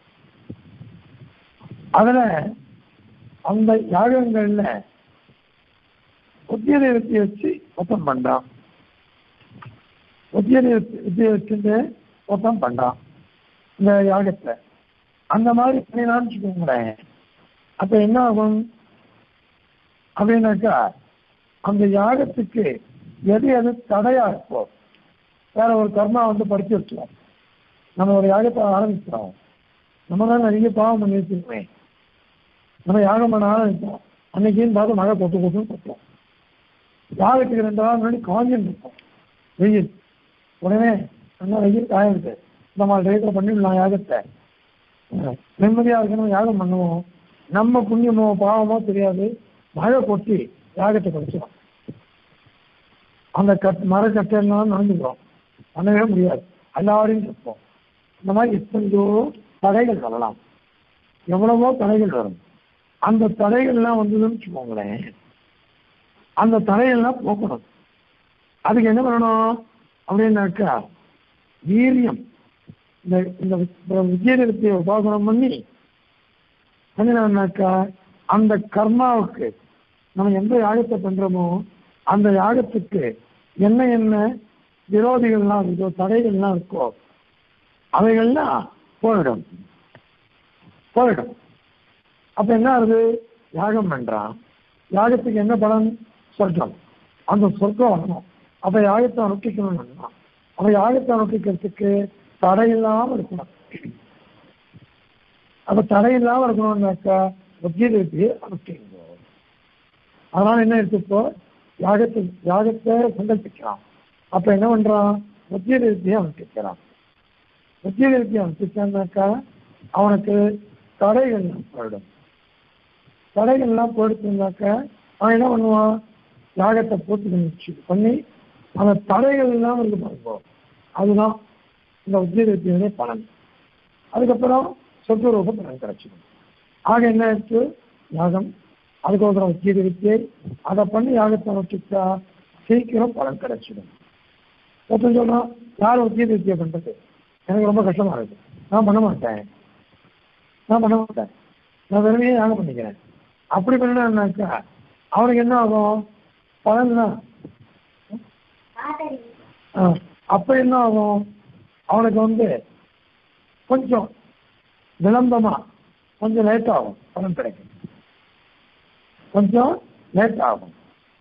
அதுல அந்த யாகங்கள்ல உத்திய தெய்வத்தை வச்சு மொத்தம் பண்றான் உத்திய வித்தியை வச்சுட்டு மொத்தம் பண்றான் இந்த யாகத்தை அந்த மாதிரி பண்ணினான்னு வச்சுக்கோங்களேன் அப்ப என்ன ஆகும் அப்படின்னாக்கா அந்த யாகத்துக்கு எது எது தடையா இருக்கோ வேற ஒரு கர்மா வந்து படிச்சு வச்சுவோம் நம்ம ஒரு யாகத்தை ஆரம்பிக்கிறோம் நம்ம தான் நிறைய பாவம் பண்ணி வச்சிருக்கோமே நம்ம யாகம் பண்ண ஆரம்பிப்போம் அன்னைக்குன்னு பார்த்து மழை கொட்டு கொட்டுன்னு கொட்டுவோம் யாகத்துக்கு ரெண்டு வாரம் முன்னாடி காஞ்சின்னு இருக்கும் வெயில் உடனே நல்லா வெயில் காயிருக்கு நம்ம ரேட்டில் பண்ணிடலாம் யாகத்தை நிம்மதியா இருக்கணும் யாகம் பண்ணுவோம் நம்ம புண்ணியமோ பாவமோ தெரியாது மழை கொட்டி யாகத்தை படிச்சிடும் அந்த கட் மரக்கட்டையெல்லாம் நடந்துக்கிறோம் பண்ணவே முடியாது எல்லாரையும் இருப்போம் இந்த மாதிரி எத்தனையோ தடைகள் வரலாம் எவ்வளவோ தடைகள் வரும் அந்த தடைகள்லாம் வந்ததுன்னு வச்சுக்கோங்களேன் அந்த தடையெல்லாம் போக்கணும் அதுக்கு என்ன பண்ணணும் அப்படின்னாக்கா வீரியம் இந்த இந்த விஜயநிறுத்திய உபாசனம் பண்ணி பண்ணினாக்கா அந்த கர்மாவுக்கு நம்ம எந்த யாகத்தை பண்றோமோ அந்த யாகத்துக்கு என்ன என்ன விரோதிகள்லாம் இருக்கோ தடைகள்லாம் இருக்கோ அவைகள்லாம் போயிடும் போயிடும் அப்ப என்ன ஆகுது யாகம் பண்றான் யாகத்துக்கு என்ன பலன் சொர்க்கம் அந்த சொர்க்கம் வரணும் அப்ப யாகத்தை அனுஷ்டிக்கணும்னா அப்ப யாகத்தை அனுஷ்டிக்கிறதுக்கு தடை இல்லாம இருக்கணும் அப்ப தடை இல்லாம இருக்கணும்னாக்கா உத்தியோகத்தையே அனுஷ்டிக்கணும் அதனால என்ன எடுத்துப்போ யாகத்தை யாகத்தை சங்கல்பிக்கிறான் அப்ப என்ன பண்றான் உத்தியோகத்தையே அனுஷ்டிக்கிறான் உத்தியோகத்தை அனுஷ்டிச்சான்னாக்கா அவனுக்கு தடைகள்லாம் போயிடும் தடைகள்லாம் போயிடுச்சுனாக்கா அவன் என்ன பண்ணுவான் யாகத்தை பூர்த்தி பண்ணி பண்ணி அந்த தடைகள் இல்லாமல் இருக்கு பாருங்க அதுதான் இந்த உத்தியோகத்தினுடைய பலன் அதுக்கப்புறம் சொத்துரூப பலன் கிடைச்சிடும் ஆக என்ன ஆச்சு யாகம் அதுக்கப்புறம் உத்தியோக வித்தியை அதை பண்ணி யாகத்தை அனுஷ்டிச்சா சீக்கிரம் பலன் கிடைச்சிடும் ஒருத்தன் சொல்றான் யார் உத்தியோக வித்தியை பண்றது எனக்கு ரொம்ப கஷ்டமா இருக்கு நான் பண்ண மாட்டேன் நான் பண்ண மாட்டேன் நான் வெறுமையே யாகம் பண்ணிக்கிறேன் அப்படி பண்ணினாக்கா அவனுக்கு என்ன ஆகும் பலன் தான் அப்ப என்ன ஆகும் அவனுக்கு வந்து கொஞ்சம் விளம்பமா கொஞ்சம் லேட் ஆகும் பலன் கிடைக்கும் கொஞ்சம் லேட் ஆகும்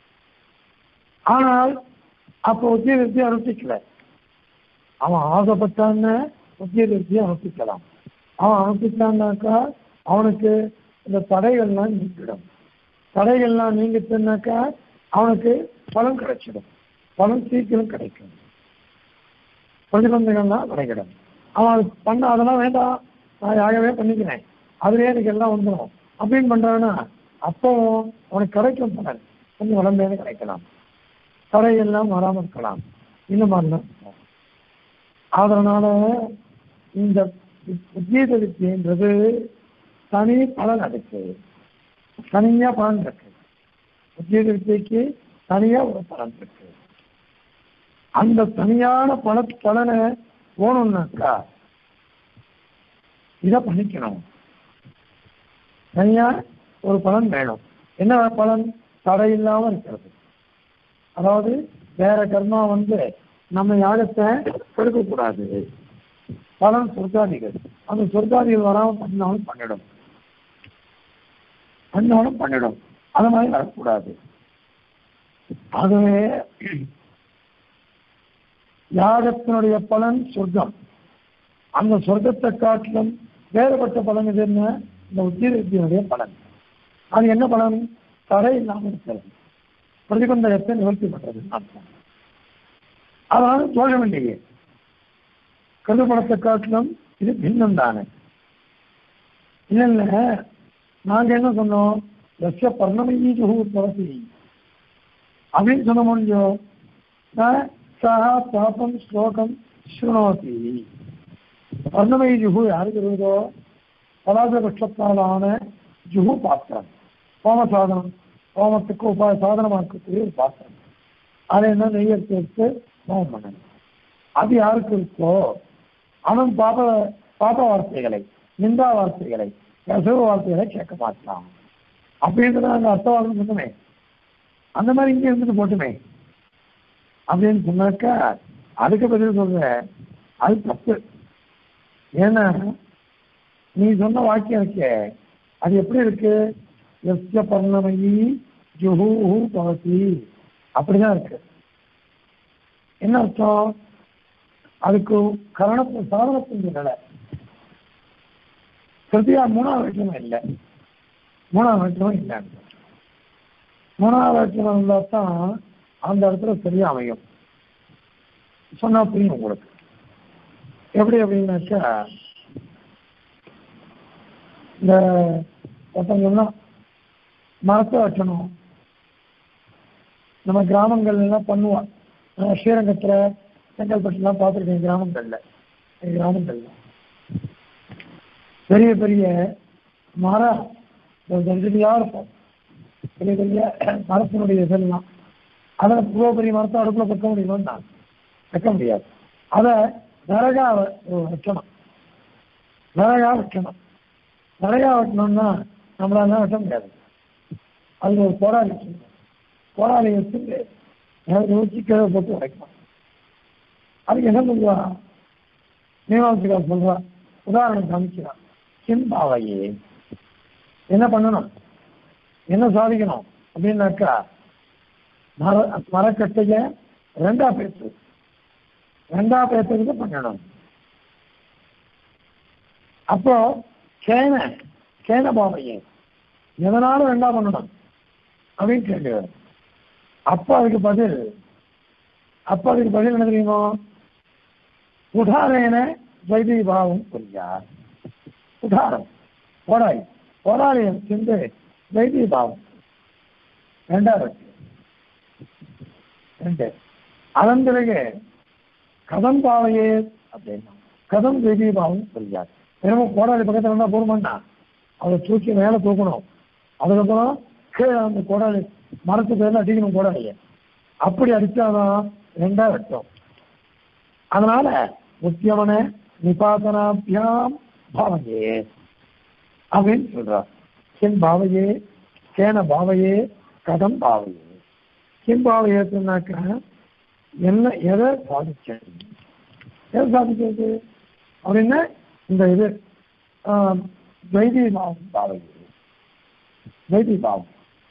ஆனால் அப்போ உத்தியோகத்தை அனுஷ்டிக்கல அவன் ஆசைப்பட்டான்னு உத்தியோகத்தை அனுஷ்டிக்கலாம் அவன் அனுஷ்டிச்சான்னாக்கா அவனுக்கு இந்த தடைகள்லாம் நீக்கிடும் தடைகள்லாம் நீங்கிச்சுனாக்கா அவனுக்கு பலன் கிடைச்சிடும் பலன் சீக்கிரம் கிடைக்கும் பிரதிபந்தங்கள்லாம் கிடைக்கிடும் அவன் அது பண்ண அதெல்லாம் வேண்டாம் நான் யாகவே பண்ணிக்கிறேன் அதுலேயே எனக்கு எல்லாம் வந்துடும் அப்படின்னு பண்றான்னா அப்போ அவனுக்கு கிடைக்கும் பலன் கொஞ்சம் உடம்பேனு கிடைக்கலாம் தடையெல்லாம் வராமல் இருக்கலாம் இந்த மாதிரிலாம் இருக்கும். அதனால இந்த உத்கீத வித்தியன்றது தனி பலன் அதுக்கு தனியா பலன் இருக்கு உத்கீத வித்தியக்கு தனியா ஒரு பலன் இருக்கு அந்த தனியான பல பலனை போகணும்னாக்கா இதை பண்ணிக்கணும் தனியா ஒரு பலன் வேணும் என்ன பலன் தடை இல்லாம இருக்கிறது அதாவது வேற கர்மா வந்து நம்ம யாகத்தை கொடுக்கக்கூடாது பலன் சொர்க்காதிகள் அந்த சொர்க்காதிகள் வராம பண்ணாலும் பண்ணிடும் பண்ணாலும் பண்ணிடும் அது மாதிரி வரக்கூடாது ஆகவே யாகத்தினுடைய பலன் சொர்க்கம் அந்த சொர்க்கத்தை காட்டிலும் வேறுபட்ட பலன் இது என்ன இந்த உத்தியோகத்தினுடைய பலன் அது என்ன பலன் தடை இல்லாமல் இருக்கிறது பிரதிபந்தகத்தை நிவர்த்தி பண்றது அர்த்தம் அதனால தோஷம் இல்லையே கருதுபடத்தை காட்டிலும் இது பின்னம் தானே இல்ல இல்ல நாங்க என்ன சொன்னோம் எஸ்ய பர்ணமயி ஜுஹு பவதி அப்படின்னு சொன்ன முடியும் சஹா பாபம் ஸ்லோகம் ஸ்ருணோதி பர்ணமயி ஜுஹு யாருக்கு இருந்தோ பலாசபட்சத்தாலான ஜுஹு பாத்திரம் ஹோம சாதனம் ஹோமத்துக்கு உபா சாதனமாக இருக்கக்கூடிய ஒரு பாத்திரம் அதை என்ன நெய் எடுத்து எடுத்து ஹோமம் பண்ணணும் அது யாருக்கு இருக்கோ அவன் பாப பாப வார்த்தைகளை நிந்தா வார்த்தைகளை ரசவ வார்த்தைகளை கேட்க மாட்டான் அப்படின்றத அந்த அர்த்தவாதம் சொன்னமே அந்த மாதிரி இங்கே இருந்துட்டு போட்டுமே அப்படின்னு சொன்னாக்கா அதுக்கு பதில் சொல்ற அது தப்பு ஏன்னா நீ சொன்ன வாக்கியம் இருக்கே அது எப்படி இருக்கு எஸ்ய பர்ணமயி ஜுஹூ பவதி அப்படிதான் இருக்கு என்ன அர்த்தம் அதுக்கு கரணத்து சாதனத்தின் நிலை கிருத்தியா மூணாவது லட்சணம் இல்லை மூணாவது லட்சணம் இல்லை மூணாவது லட்சணம் இருந்தால் தான் அந்த இடத்துல சரியா அமையும் சொன்னா புரியும் உங்களுக்கு எப்படி அப்படின்னாக்கா இந்த ஒருத்தவங்கன்னா மரத்தை வைக்கணும் நம்ம கிராமங்கள்ல எல்லாம் பண்ணுவோம் நான் ஸ்ரீரங்கத்தில் செங்கல்பட்டுலாம் பார்த்துருக்கேன் கிராமங்கள்ல எங்க கிராமங்கள்ல பெரிய பெரிய மரம் ஒரு தனித்தனியா இருக்கும் பெரிய பெரிய மரத்தினுடைய இதெல்லாம் அதில் இவ்வளோ பெரிய மரத்தை அடுப்பில் வைக்க முடியுமா வைக்க முடியாது அதை விறகா வ- வைக்கணும் விறகா வைக்கணும் விறகா வைக்கணும்னா நம்மளால வைக்க முடியாது அது ஒரு கோடாலி வச்சுக்கணும் கோடாலி வச்சுட்டு எனக்கு ஊற்றி கீழே போட்டு வைக்கணும் அதுக்கு என்ன சொல்லுவா மீமாசிகா சொல்றா உதாரணம் காமிக்கிறான் சிம்பாவையே என்ன பண்ணணும் என்ன சாதிக்கணும் அப்படின்னாக்கா மர மரக்கட்டைய ரெண்டா பேசு ரெண்டா பேசுறது பண்ணணும் அப்போ கேன கேன பாவையே எதனாலும் ரெண்டா பண்ணணும் அப்படின்னு கேட்கிறார் அப்போ அதுக்கு பதில் அப்போ அதுக்கு பதில் என்ன தெரியுமோ உதாரண வைத்திய பாவம் புரியார் உதாரணம் போடாய் போராளியம் சிந்து வைத்திய பாவம் ரெண்டாவது ரெண்டு அதன் பிறகு கதம் பாவையே அப்படின்னா கதம் வைத்திய பாவம் புரியாது என்னமோ கோடாளி பக்கத்தில் இருந்தால் போருமாண்டா அதை தூக்கி மேலே தூக்கணும் அதுக்கப்புறம் கீழே அந்த கோடாளி மரத்து பேர்ல அடிக்கணும் கோடாளியை அப்படி அடிச்சாதான் ரெண்டா வெட்டும் அதனால முக்கியமான நிபாதனாபியாம் பாவையே அப்படின்னு சொல்றார் கிம் பாவையே கேன பாவையே கதம் பாவையே கிம் பாவையே சொன்னாக்கா என்ன எதை சாதிச்சது எதை சாதிக்கிறது அப்படின்னா இந்த இது ஆஹ், வைத்திய பாவம் பாவையே வைத்திய பாவம்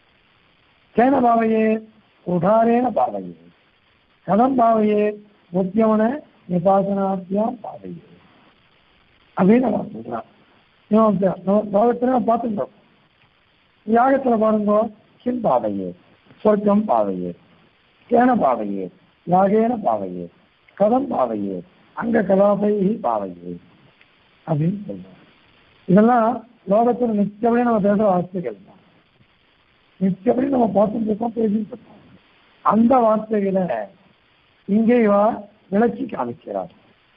கேன பாவையே உடாரேன பாவையே கதம் பாவையே முக்கியமான நிபாசனாபியாம் பாவையே அப்படின்னு அவன் சொல்றான் இவன் நம்ம லோகத்துல பார்த்துட்டோம் யாகத்துல பாருங்க கிம் பாவையே சொர்க்கம் பாவையே கேன பாவையே யாகேன பாவையே கதம் பாவையே அங்க கலாபை பாவையே அப்படின்னு சொல்றோம் இதெல்லாம் லோகத்துல நிச்சயப்படி நம்ம பேசுற வார்த்தைகள் தான் நிச்சயப்படி நம்ம பார்த்துட்டு இருக்கோம் பேசிட்டு இருக்கோம் அந்த வார்த்தைகளை இங்கே இவா விளக்கி காமிக்கிறார்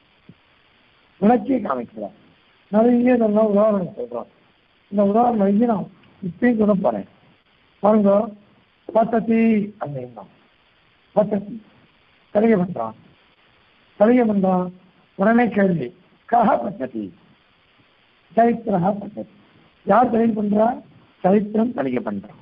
விளக்கி காமிக்கிறார் நிறைய இதெல்லாம் உதாரணம் சொல்றோம் இந்த உதாரணம் இங்கே நான் இப்பயும் சொல்ல போறேன் பாருங்க பத்தத்தி அப்படின்னா பத்தத்தி கலிகை பண்றான் கலிகை பண்றான் உடனே கேள்வி கஹ பத்ததி சைத்திரஹா பத்ததி யார் தலிகை பண்றா சைத்திரம் தலிகை பண்றான்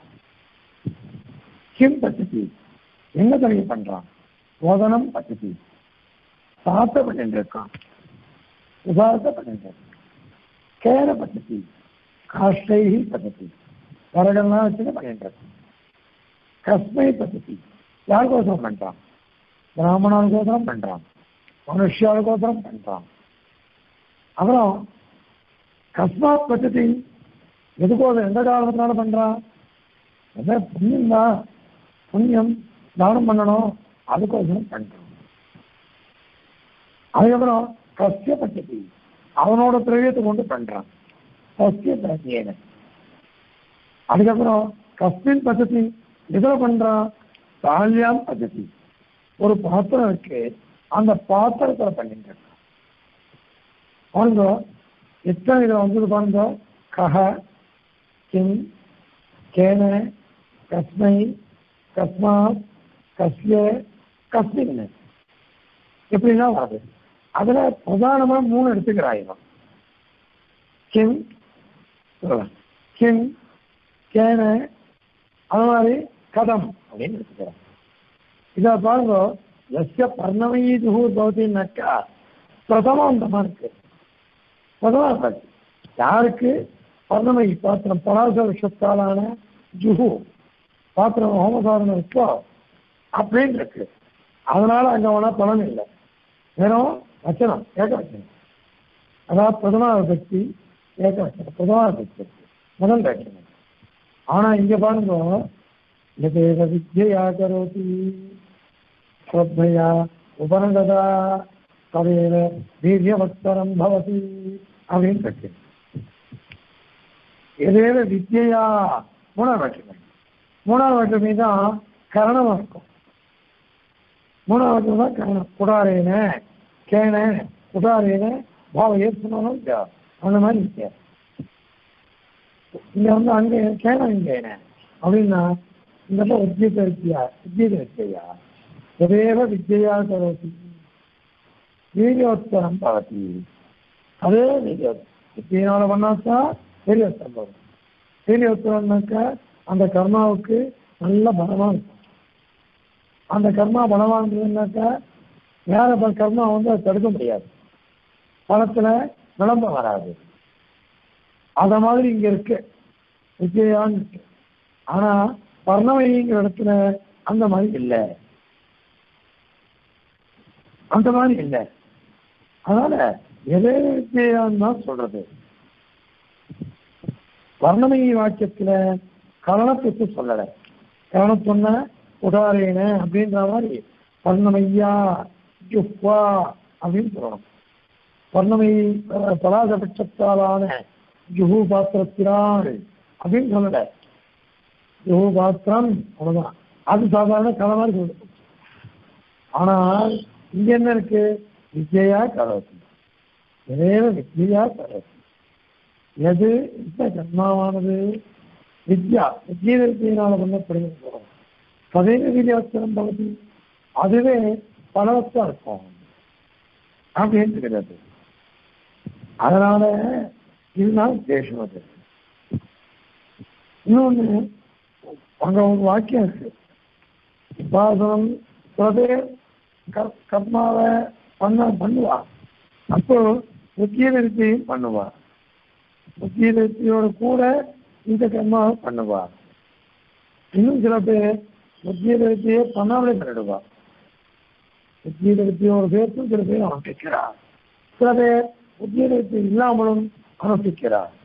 கிம் பத்ததி என்ன தலிகை பண்றான் போதனம் பத்ததி சாத்த பண்ணிட்டு இருக்கான் உபாச பண்ணிட்டு இருக்கான் கேர பத்ததி காஷ்டைஹி பத்ததி வரகெல்லாம் வச்சுட்டு பண்ணிட்டு இருக்கான் கஸ்மை பத்ததி யாருக்கோசரம் பண்றான் பிராமணனுக்கோசரம் பண்றான் மனுஷியாளுக்கோசரம் பண்றான் அப்புறம் கஸ்மாத் பத்ததி எதுக்கோசரம் எந்த காரணத்தினால பண்றான் என்ன புண்ணியம் தான் புண்ணியம் தானம் பண்ணணும் அதுக்கோசரம் பண்றோம் அதுக்கப்புறம் கசிய பச்சதி அவனோட திரவியத்தை கொண்டு பண்றான் கசிய பிரத்யேன அதுக்கப்புறம் கஸ்மின் பദ്ധதி எதில் பண்றான் தால்யாம் பద్ధதி ஒரு பாத்திரம் இருக்கு அந்த பாத்திரத்துல பண்ணிட்டு இருக்கான் பாருங்க எத்தனை இதில் வந்தது பாருங்க கஹ கிம் கேன கஸ்மை கஸ்மாத் கஸ்ய கஸ்மின் எப்படின்னா வருது அதுல பிரதானமா மூணு எடுத்துக்கிறாயிரம் கிம் சொல்லலாம். கிம் கேன அது மாதிரி கதம் அப்படின்னு எடுத்துக்கிறான் இதை பாருங்க எஸ்ய பர்ணமயி ஜுஹு பவதினாக்கா பிரதமாந்தமா இருக்கு பிரதமா இருக்காது யாருக்கு பர்ணமயி பாத்திரம் பராச விஷத்தாலான ஜுஹு பாத்திரம் ஹோமசாதனம் இருக்கோ அப்படின்னு இருக்கு அதனால அங்க வேணா பலன் இல்லை வெறும் வச்சனம் ஏக வச்சனம் அதாவது பிரதமா பக்தி ஏக வச்சனம் பிரதமா பக்தி முதல் வச்சனம் ஆனா இங்க பாருங்க எதேவ வித்யா கரோதி ஸ்ரத்தையா உபனகதா தவேவ வீரியவத்தரம் பவதி அப்படின்னு இருக்கு எதேவ வித்யா மூணாவது வச்சனம் மூணாவது வச்சமே தான் கரணமா இருக்கும் மூணாவது தான் கரணம் குடாரேன கேன குடாரேன பாவ ஏற்றுனாலும் அந்த மாதிரி வித்தியாசம் இங்க வந்து அங்க கேன இங்க அப்படின்னா இந்த இடத்துல உத்தியத வித்தியா உத்தியத வித்தியா எதேவ வித்யா கரோதி வீரியோத்தரம் பவதி அதே வீரியோத்தரம் வித்தியினால பண்ணாச்சா வீரியோத்தரம் வரும் வீரியோத்தரம்னாக்கா அந்த கர்மாவுக்கு நல்ல பலமா இருக்கும் அந்த கர்மா பலமா இருந்ததுன்னாக்கா வேற ப- கர்மா வந்து அதை தடுக்க முடியாது பணத்துல விளம்பரம் வராது அத மாதிரி இங்க இருக்கு விஜயான்னு இருக்கு ஆனா பர்ணவழிங்கிற இடத்துல அந்த மாதிரி இல்லை அந்த மாதிரி இல்லை அதனால எதே விஜயான்னு தான் சொல்றது வர்ணமயி வாக்கியத்துல கரணத்துக்கு சொல்லலை கரணம் சொன்ன உதாரேன அப்படின்ற மாதிரி வர்ணமையா ஜுஹ்வா அப்படின்னு சொல்லணும் வர்ணமயி அஹ், பலாசபட்சத்தாலான ஜுஹு பாத்திரத்தினால் அப்படின்னு சொல்லல ஜுஹு பாத்திரம் அவ்வளவுதான் அது சாதாரண கலை மாதிரி சொல்லுது ஆனால் இங்க என்ன இருக்கு விஜயா கரோதி எதேவ வித்யா கரோதி எது இந்த ஜன்மாவானது வித்யா வித்யதத்தினால பண்ணப்படுகிறது சதைவ வித்யாஸ்திரம் பகுதி அதுவே பலவத்தா இருக்கும் அப்படின்னு இருக்கிறது அதனால இதுதான் உத்தேசம் அது இன்னொன்னு அங்க ஒரு வாக்கியம் இருக்கு உபாசனம் சில பேர் கர்- கர்மாவை பண்ண பண்ணுவா அப்போ முக்கிய நிறுத்தியும் பண்ணுவா முக்கிய நிறுத்தியோட கூட இந்த கர்மாவை பண்ணுவா இன்னும் சில பேர் முக்கிய நிறுத்தியை பண்ணாமலே பண்ணிடுவா முக்கிய நிறுத்தியோட சேர்த்தும் சில பேர் அனுஷ்டிக்கிறார் சில பேர் முக்கிய நிறுத்தி இல்லாமலும் அனுஷ்டிக்கிறார்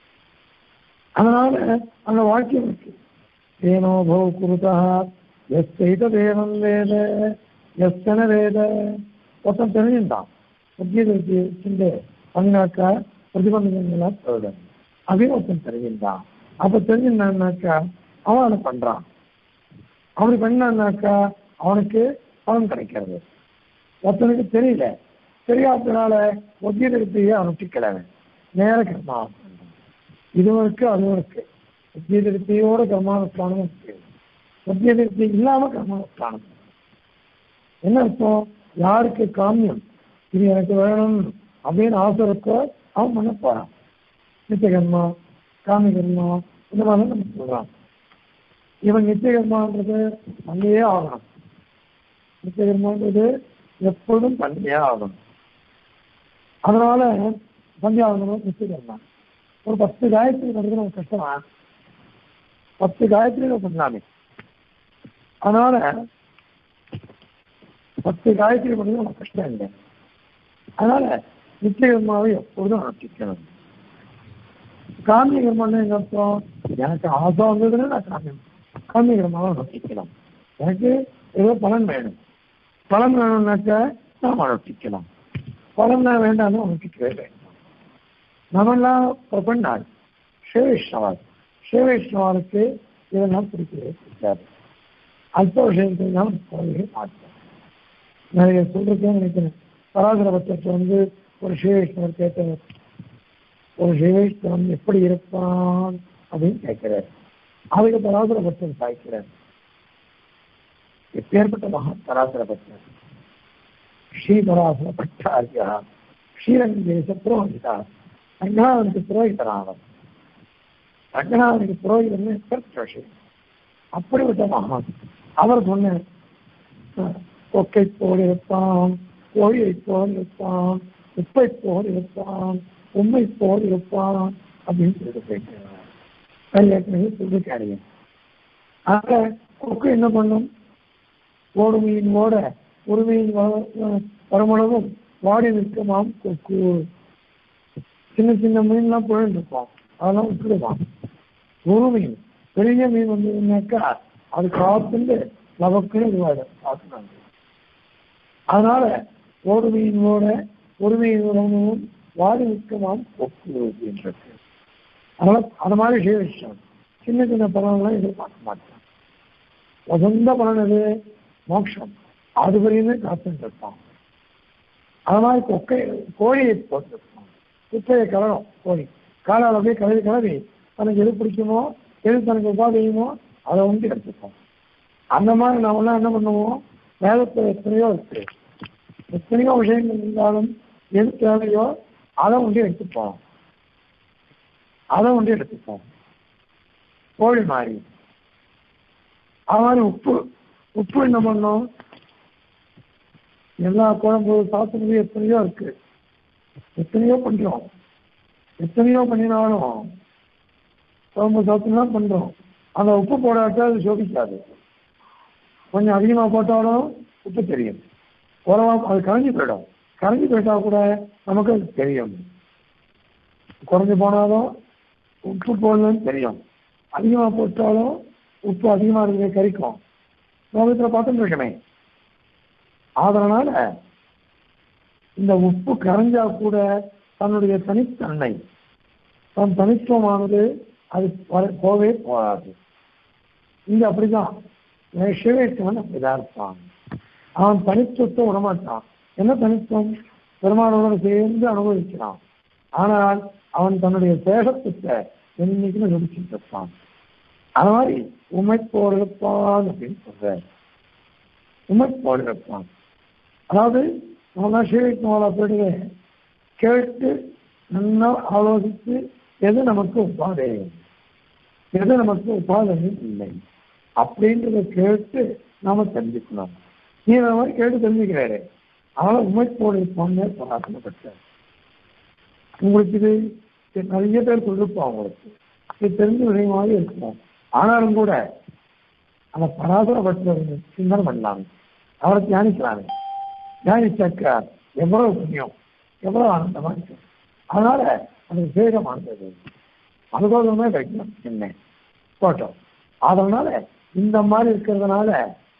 அதனால அந்த வாக்கியம் இருக்கு ஏனோ பவ குருதா எஸ்தைத தேவம் வேத எஸ்தன வேத ஒருத்தன் தெரிஞ்சுட்டான் முக்கிய சிந்தை பண்ணாக்கா பிரதிபந்தங்களா சொல்றேன் அப்படின்னு ஒருத்தன் தெரிஞ்சுட்டான் அப்ப தெரிஞ்சுட்டான்னாக்கா அவன் அதை பண்றான் அப்படி பண்ணான்னாக்கா அவனுக்கு பலன் கிடைக்கிறது ஒருத்தனுக்கு தெரியல தெரியாததுனால ஒத்தியத்தை அனுஷ்டிக்கல நேர கர்மா இதுவும் இருக்கு அதுவும் இருக்கு ஒத்தியத்தையோட கர்மானுஷ்டானம் இருக்கு ஒத்தியத்தை இல்லாம கர்மானுஷ்டானம் என்ன அர்த்தம் யாருக்கு காமியம் இது எனக்கு வேணும் அப்படின்னு ஆசை இருக்கோ அவன் பண்ண போறான் நித்திய கர்மா காமி கர்மா இந்த மாதிரி நம்ம சொல்றான் இவன் நித்திய கர்மான்றது பண்ணியே ஆகணும் நித்திய கர்மான்றது எப்பொழுதும் பண்ணியே ஆகணும் அதனால பண்ணி ஆகணும் நித்திய கர்மா ஒரு பத்து காயத்ரி பண்றது நமக்கு கஷ்டமா பத்து காயத்ரி பண்ணலாமே அதனால பத்து காயத்ரி பண்றது நமக்கு கஷ்டம் இல்லை அதனால நித்திய கர்மாவை எப்பொழுதும் அனுஷ்டிக்கணும் காமிய கர்மான்னு எங்க அர்த்தம் எனக்கு ஆசை வந்ததுன்னா நான் காமியம் காமிய கர்மாவை அனுஷ்டிக்கணும் எனக்கு ஏதோ பலன் வேணும் பலன் வேணும்னாக்கா நாம் அனுஷ்டிக்கலாம் பலன் தான் வேண்டாம்னு அனுஷ்டிக்கவே வேண்டாம் நம்மெல்லாம் பிரபன்னாள் சிவவைஷ்ணவர் சிவவைஷ்ணவருக்கு இதெல்லாம் பிடிக்கவே பிடிக்காது அல்ப விஷயத்தில் தான் போகவே மாட்டோம் நிறைய சொல்றதுன்னு நினைக்கிறேன் பராசர பட்சத்தை வந்து ஒரு சிவவைஷ்ணவர் கேட்டவர் ஒரு சிவவைஷ்ணவன் எப்படி இருப்பான் அப்படின்னு கேட்கிறார் அதுக்கு பராசர பட்சம் சாய்க்கிறார் எப்பேற்பட்ட மகா பராசர பட்சம் ஸ்ரீபராசர பட்டாரியா ஸ்ரீரங்கேச புரோகிதா ரங்கநாதனுக்கு புரோகிதனானவர் ரங்கநாதனுக்கு புரோகிதன் எப்பேற்பட்ட விஷயம் அப்படிப்பட்ட மகான் அவர் சொன்ன கொக்கை போல் இருப்பான் கோழியை போல் இருப்பான் உப்பை போல் இருப்பான் உண்மை போல் இருப்பான் அப்படின்னு சொல்லிட்டு போயிட்டு ஏற்கனவே சொல்லிருக்காரு ஆக கொக்கு என்ன பண்ணும் ஓடு மீன் ஓட ஒரு மீன் வருமளவும் வாடி நிற்குமாம் கொக்கு சின்ன சின்ன மீன்லாம் புழந்திருப்போம் அதெல்லாம் விட்டுடுவான் ஒரு மீன் பெரிய மீன் வந்ததுன்னாக்கா அது காத்துண்டு லவக்குன்னு இதுவாயிடும் பார்த்துனாங்க அதனால ஓடு மீனோட ஒரு மீன் உணவும் வாடி நிற்குமாம் கொக்கு அப்படின்றது அதனால அது மாதிரி செய்ய விஷயம் சின்ன சின்ன பலன்லாம் எதிர்பார்க்க மாட்டேன் வசந்த பலன் எது மோட்சம் அது வரையுமே காத்துட்டு இருப்பான் அது மாதிரி கொக்கை கோழியை போட்டுருப்பான் குப்பையை கலரும் கோழி காலால் அப்படியே கலவி கலவி தனக்கு எது பிடிக்குமோ எது தனக்கு உபாதையுமோ அதை வந்து எடுத்துப்போம் அந்த மாதிரி நாமெல்லாம் என்ன பண்ணுவோம் வேதத்தில் எத்தனையோ இருக்கு எத்தனையோ விஷயங்கள் இருந்தாலும் எது தேவையோ அதை ஒன்றி எடுத்துப்போம் அதை ஒன்றி எடுத்துப்போம் கோழி மாதிரி அது மாதிரி உப்பு உப்பு என்ன பண்ணோம் எல்லா குழம்பு சாப்பிட்றது எத்தனையோ இருக்கு எத்தனையோ பண்றோம் எத்தனையோ பண்ணினாலும் குழம்பு சாப்பிட்டுலாம் பண்றோம் அந்த உப்பு போடாட்டா அது சோபிக்காது கொஞ்சம் அதிகமாக போட்டாலும் உப்பு தெரியும் குறவா அது கரைஞ்சி போயிடும் கரைஞ்சி போயிட்டா கூட நமக்கு அது தெரியும் குறைஞ்சி போனாலும் உப்பு போடலன்னு தெரியும் அதிகமாக போட்டாலும் உப்பு அதிகமாக இருக்கிற கறிக்கும் லோகத்தில் பார்த்துட்டு இருக்கமே அதனால இந்த உப்பு கரைஞ்சா கூட தன்னுடைய தனித்தன்மை தன் தனித்துவமானது அது போவே போகாது இங்க அப்படிதான் சிவேஷ்வன் அப்படிதான் இருப்பான் அவன் தனித்துவத்தை விடமாட்டான் என்ன தனித்துவம் பெருமாளோட சேர்ந்து அனுபவிக்கிறான் ஆனால் அவன் தன்னுடைய சேஷத்துவத்தை என்னைக்குமே நடிச்சுட்டு இருப்பான் அது மாதிரி உமைப்போர் இருப்பான் அப்படின்னு சொல்ற உமைப்போர் இருப்பான் அதாவது நம்ம சிவவிஷ்ணுவால போயிட்டு கேட்டு நல்லா ஆலோசித்து எது நமக்கு உபாதையம் எது நமக்கு உபாதையம் இல்லை அப்படின்றத கேட்டு நாம தெரிஞ்சுக்கணும் நீ அந்த மாதிரி கேட்டு தெரிஞ்சுக்கிறாரு அவளை உண்மைப்போடு இருப்பான்னு பிரார்த்தனைப்பட்டார் உங்களுக்கு இது நிறைய பேர் சொல்லிருப்போம் உங்களுக்கு இது தெரிஞ்ச விஷயமாக இருக்கும் ஆனாலும் கூட அந்த பராசரப்பட்டவர் சிந்தனை பண்ணலாம் அவரை தியானிக்கலாமே தியானிச்சாக்கா எவ்வளவு புண்ணியம் எவ்வளவு ஆனந்தமா இருக்கு அதனால அது விசேஷமானது அனுபவமே வைக்கணும் என்ன போட்டோம் அதனால இந்த மாதிரி இருக்கிறதுனால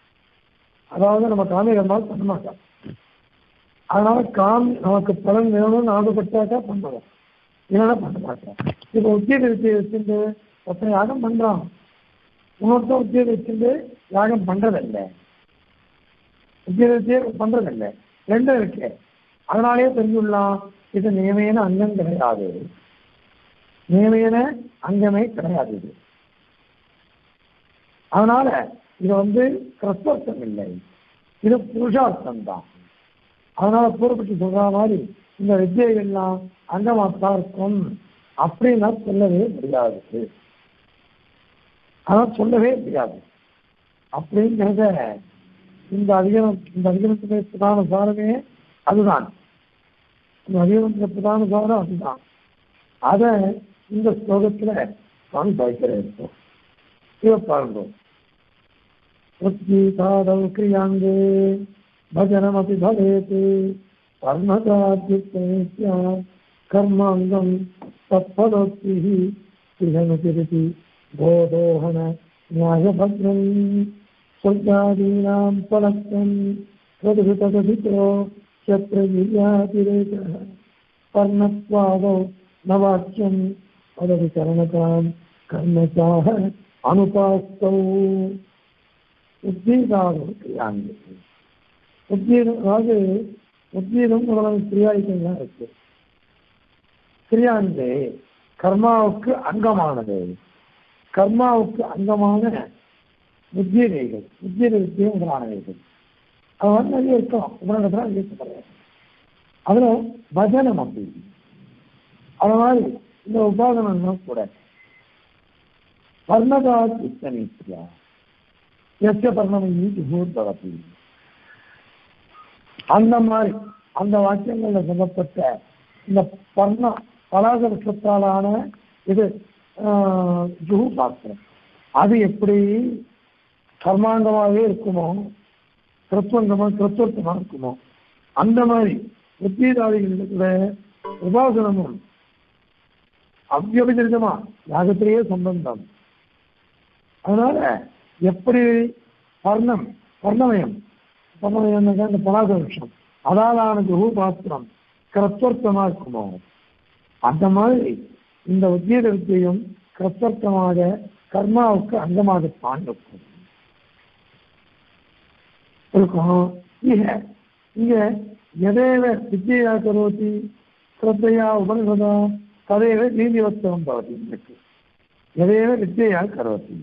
அதாவது நம்ம காமிகமாக பண்ண மாட்டோம் அதனால காமி நமக்கு பலன் வேணும்னு ஆசைப்பட்டாக்கா பண்ணுவோம் இல்லைன்னா பண்ண மாட்டோம் இப்போ உத்தியோக வித்தியை வச்சுட்டு ஒருத்தன் யாகம் பண்றான் இன்னொருத்தன் உத்தியோக வச்சுட்டு யாகம் பண்றதில்லை உத்தியோக வித்தியை பண்றதில்லை ரெண்டும் இருக்கு அதனாலே தெரிஞ்சுள்ளலாம் இது நியமையான அங்கம் கிடையாது நியமையான அங்கமே கிடையாது இது அதனால இது வந்து கிறிஸ்தவர்த்தம் இல்லை இது புருஷார்த்தம் தான் அதனால பூர்வப்பட்டு சொல்ற மாதிரி இந்த வித்தியைகள்லாம் அங்கமாத்தான் இருக்கும் அப்படின்னா சொல்லவே முடியாது அதான் சொல்லவே முடியாது அப்படிங்கிறத இந்த அதிகாரம் இந்த அதிகாரத்துடைய பிரதான சாரமே அதுதான் இந்த அதிகாரத்துடைய பிரதான சாரம் அதுதான் அதை இந்த ஸ்லோகத்துல நான் பாய்க்கிறேன் இதை பாருங்க உத்கீதாதௌ கிரியாங்கே भजनमपि भवेत् कर्मकाद्युक्तस्य कर्माङ्गं तत्फलोक्तिः इदमिति बोधोहन न्यायभद्रम् சொர்க்காதீனாம் பலத்தம் பிரதிபிதகதிதோ சத்ரவியாதிரேகः பர்ணத்வாதோ நவாக்கியம் வததி கரணதாம் கர்மசாக அனுபாஸ்தௌ உத்வீகாதம் கிரியாங்க உத்வீதம் அதாவது உத்வீதம் முதலான கிரியாயுதங்கள்லாம் இருக்கு கிரியாந்தே கர்மாவுக்கு அங்கமானது கர்மாவுக்கு அங்கமான உத்வீதைகள் உத்வீத வித்தியம் முதலானவைகள் அது வந்து நிறைய இருக்கும் உபநடத்தில் அறிவிக்கப்படுறது அதுல பஜனம் அப்படி அது மாதிரி இந்த உபாதனம் கூட பர்ணதா சித்தனித்யா எஸ்ய பர்ணமி ஜுகூர்பவதி அந்த மாதிரி அந்த வாக்கியங்கள்ல சொல்லப்பட்ட இந்த பர்ண பலாத விஷத்தாலான இது ஜுகு பாத்திரம் அது எப்படி கர்மாங்கமாகவே இருக்குமோ கிருத்வங்கமா கிருத்வர்த்தமா இருக்குமோ அந்த மாதிரி உத்தீதாதிகளுக்கு உபாசனமும் அவ்யபிதமா யாகத்திலேயே சம்பந்தம் அதனால எப்படி பர்ணம் பர்ணமயம் பர்ணமயம் இந்த பலாத விஷம் அதாலான குரு பாத்திரம் கிரத்வர்த்தமா இருக்குமோ அந்த மாதிரி இந்த உத்கீத வித்தியும் கிரத்வர்த்தமாக கர்மாவுக்கு அங்கமாகத்தான் இருக்கும் இருக்கும் இக இங்க எதேவ வித்யா கரோதி ஸ்ரத்தையா உபனிஷதா ததேவ நீதிவஸ்தவம் பவதி இருக்கு எதேவ வித்யா கரோதி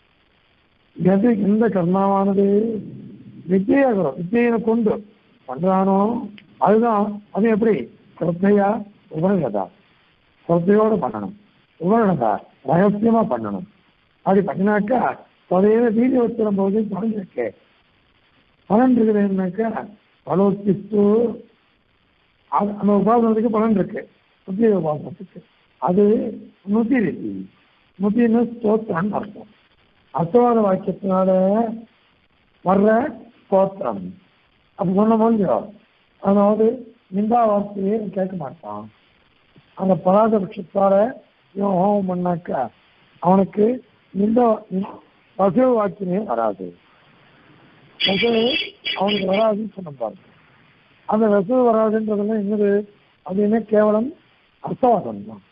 எது எந்த கர்மாவானது வித்யா கரோ வித்தியை கொண்டு பண்றானோ அதுதான் அது எப்படி ஸ்ரத்தையா உபனிஷதா ஸ்ரத்தையோடு பண்ணணும் உபனிஷதா ரகசியமா பண்ணணும் அப்படி பண்ணினாக்கா ததையில நீதி வஸ்திரம் போது பலன் இருக்கு பலன் இருக்குது என்னக்கா பலோத்திஸ்து அந்த உபாசனத்துக்கு பலன் இருக்கு புத்திய உபாசனத்துக்கு அது நூத்தி ரீதி நூத்தின்னு ஸ்தோத்திரம்னு அர்த்தம் அர்த்தவாத வாக்கியத்தினால வர்ற ஸ்தோத்திரம் அப்படி சொன்ன முடியும் அதாவது நிந்தா வார்த்தையே கேட்க மாட்டான் அந்த பராத பட்சத்தால இவன் ஹோமம் பண்ணாக்கா அவனுக்கு நிந்த பசு வாக்கியமே வராது பசு அவனுக்கு வராதுன்னு சொன்ன பாருங்க அந்த விசு வராதுன்றதெல்லாம் என்னது அப்படின்னா கேவலம் அர்த்தவாதம் தான்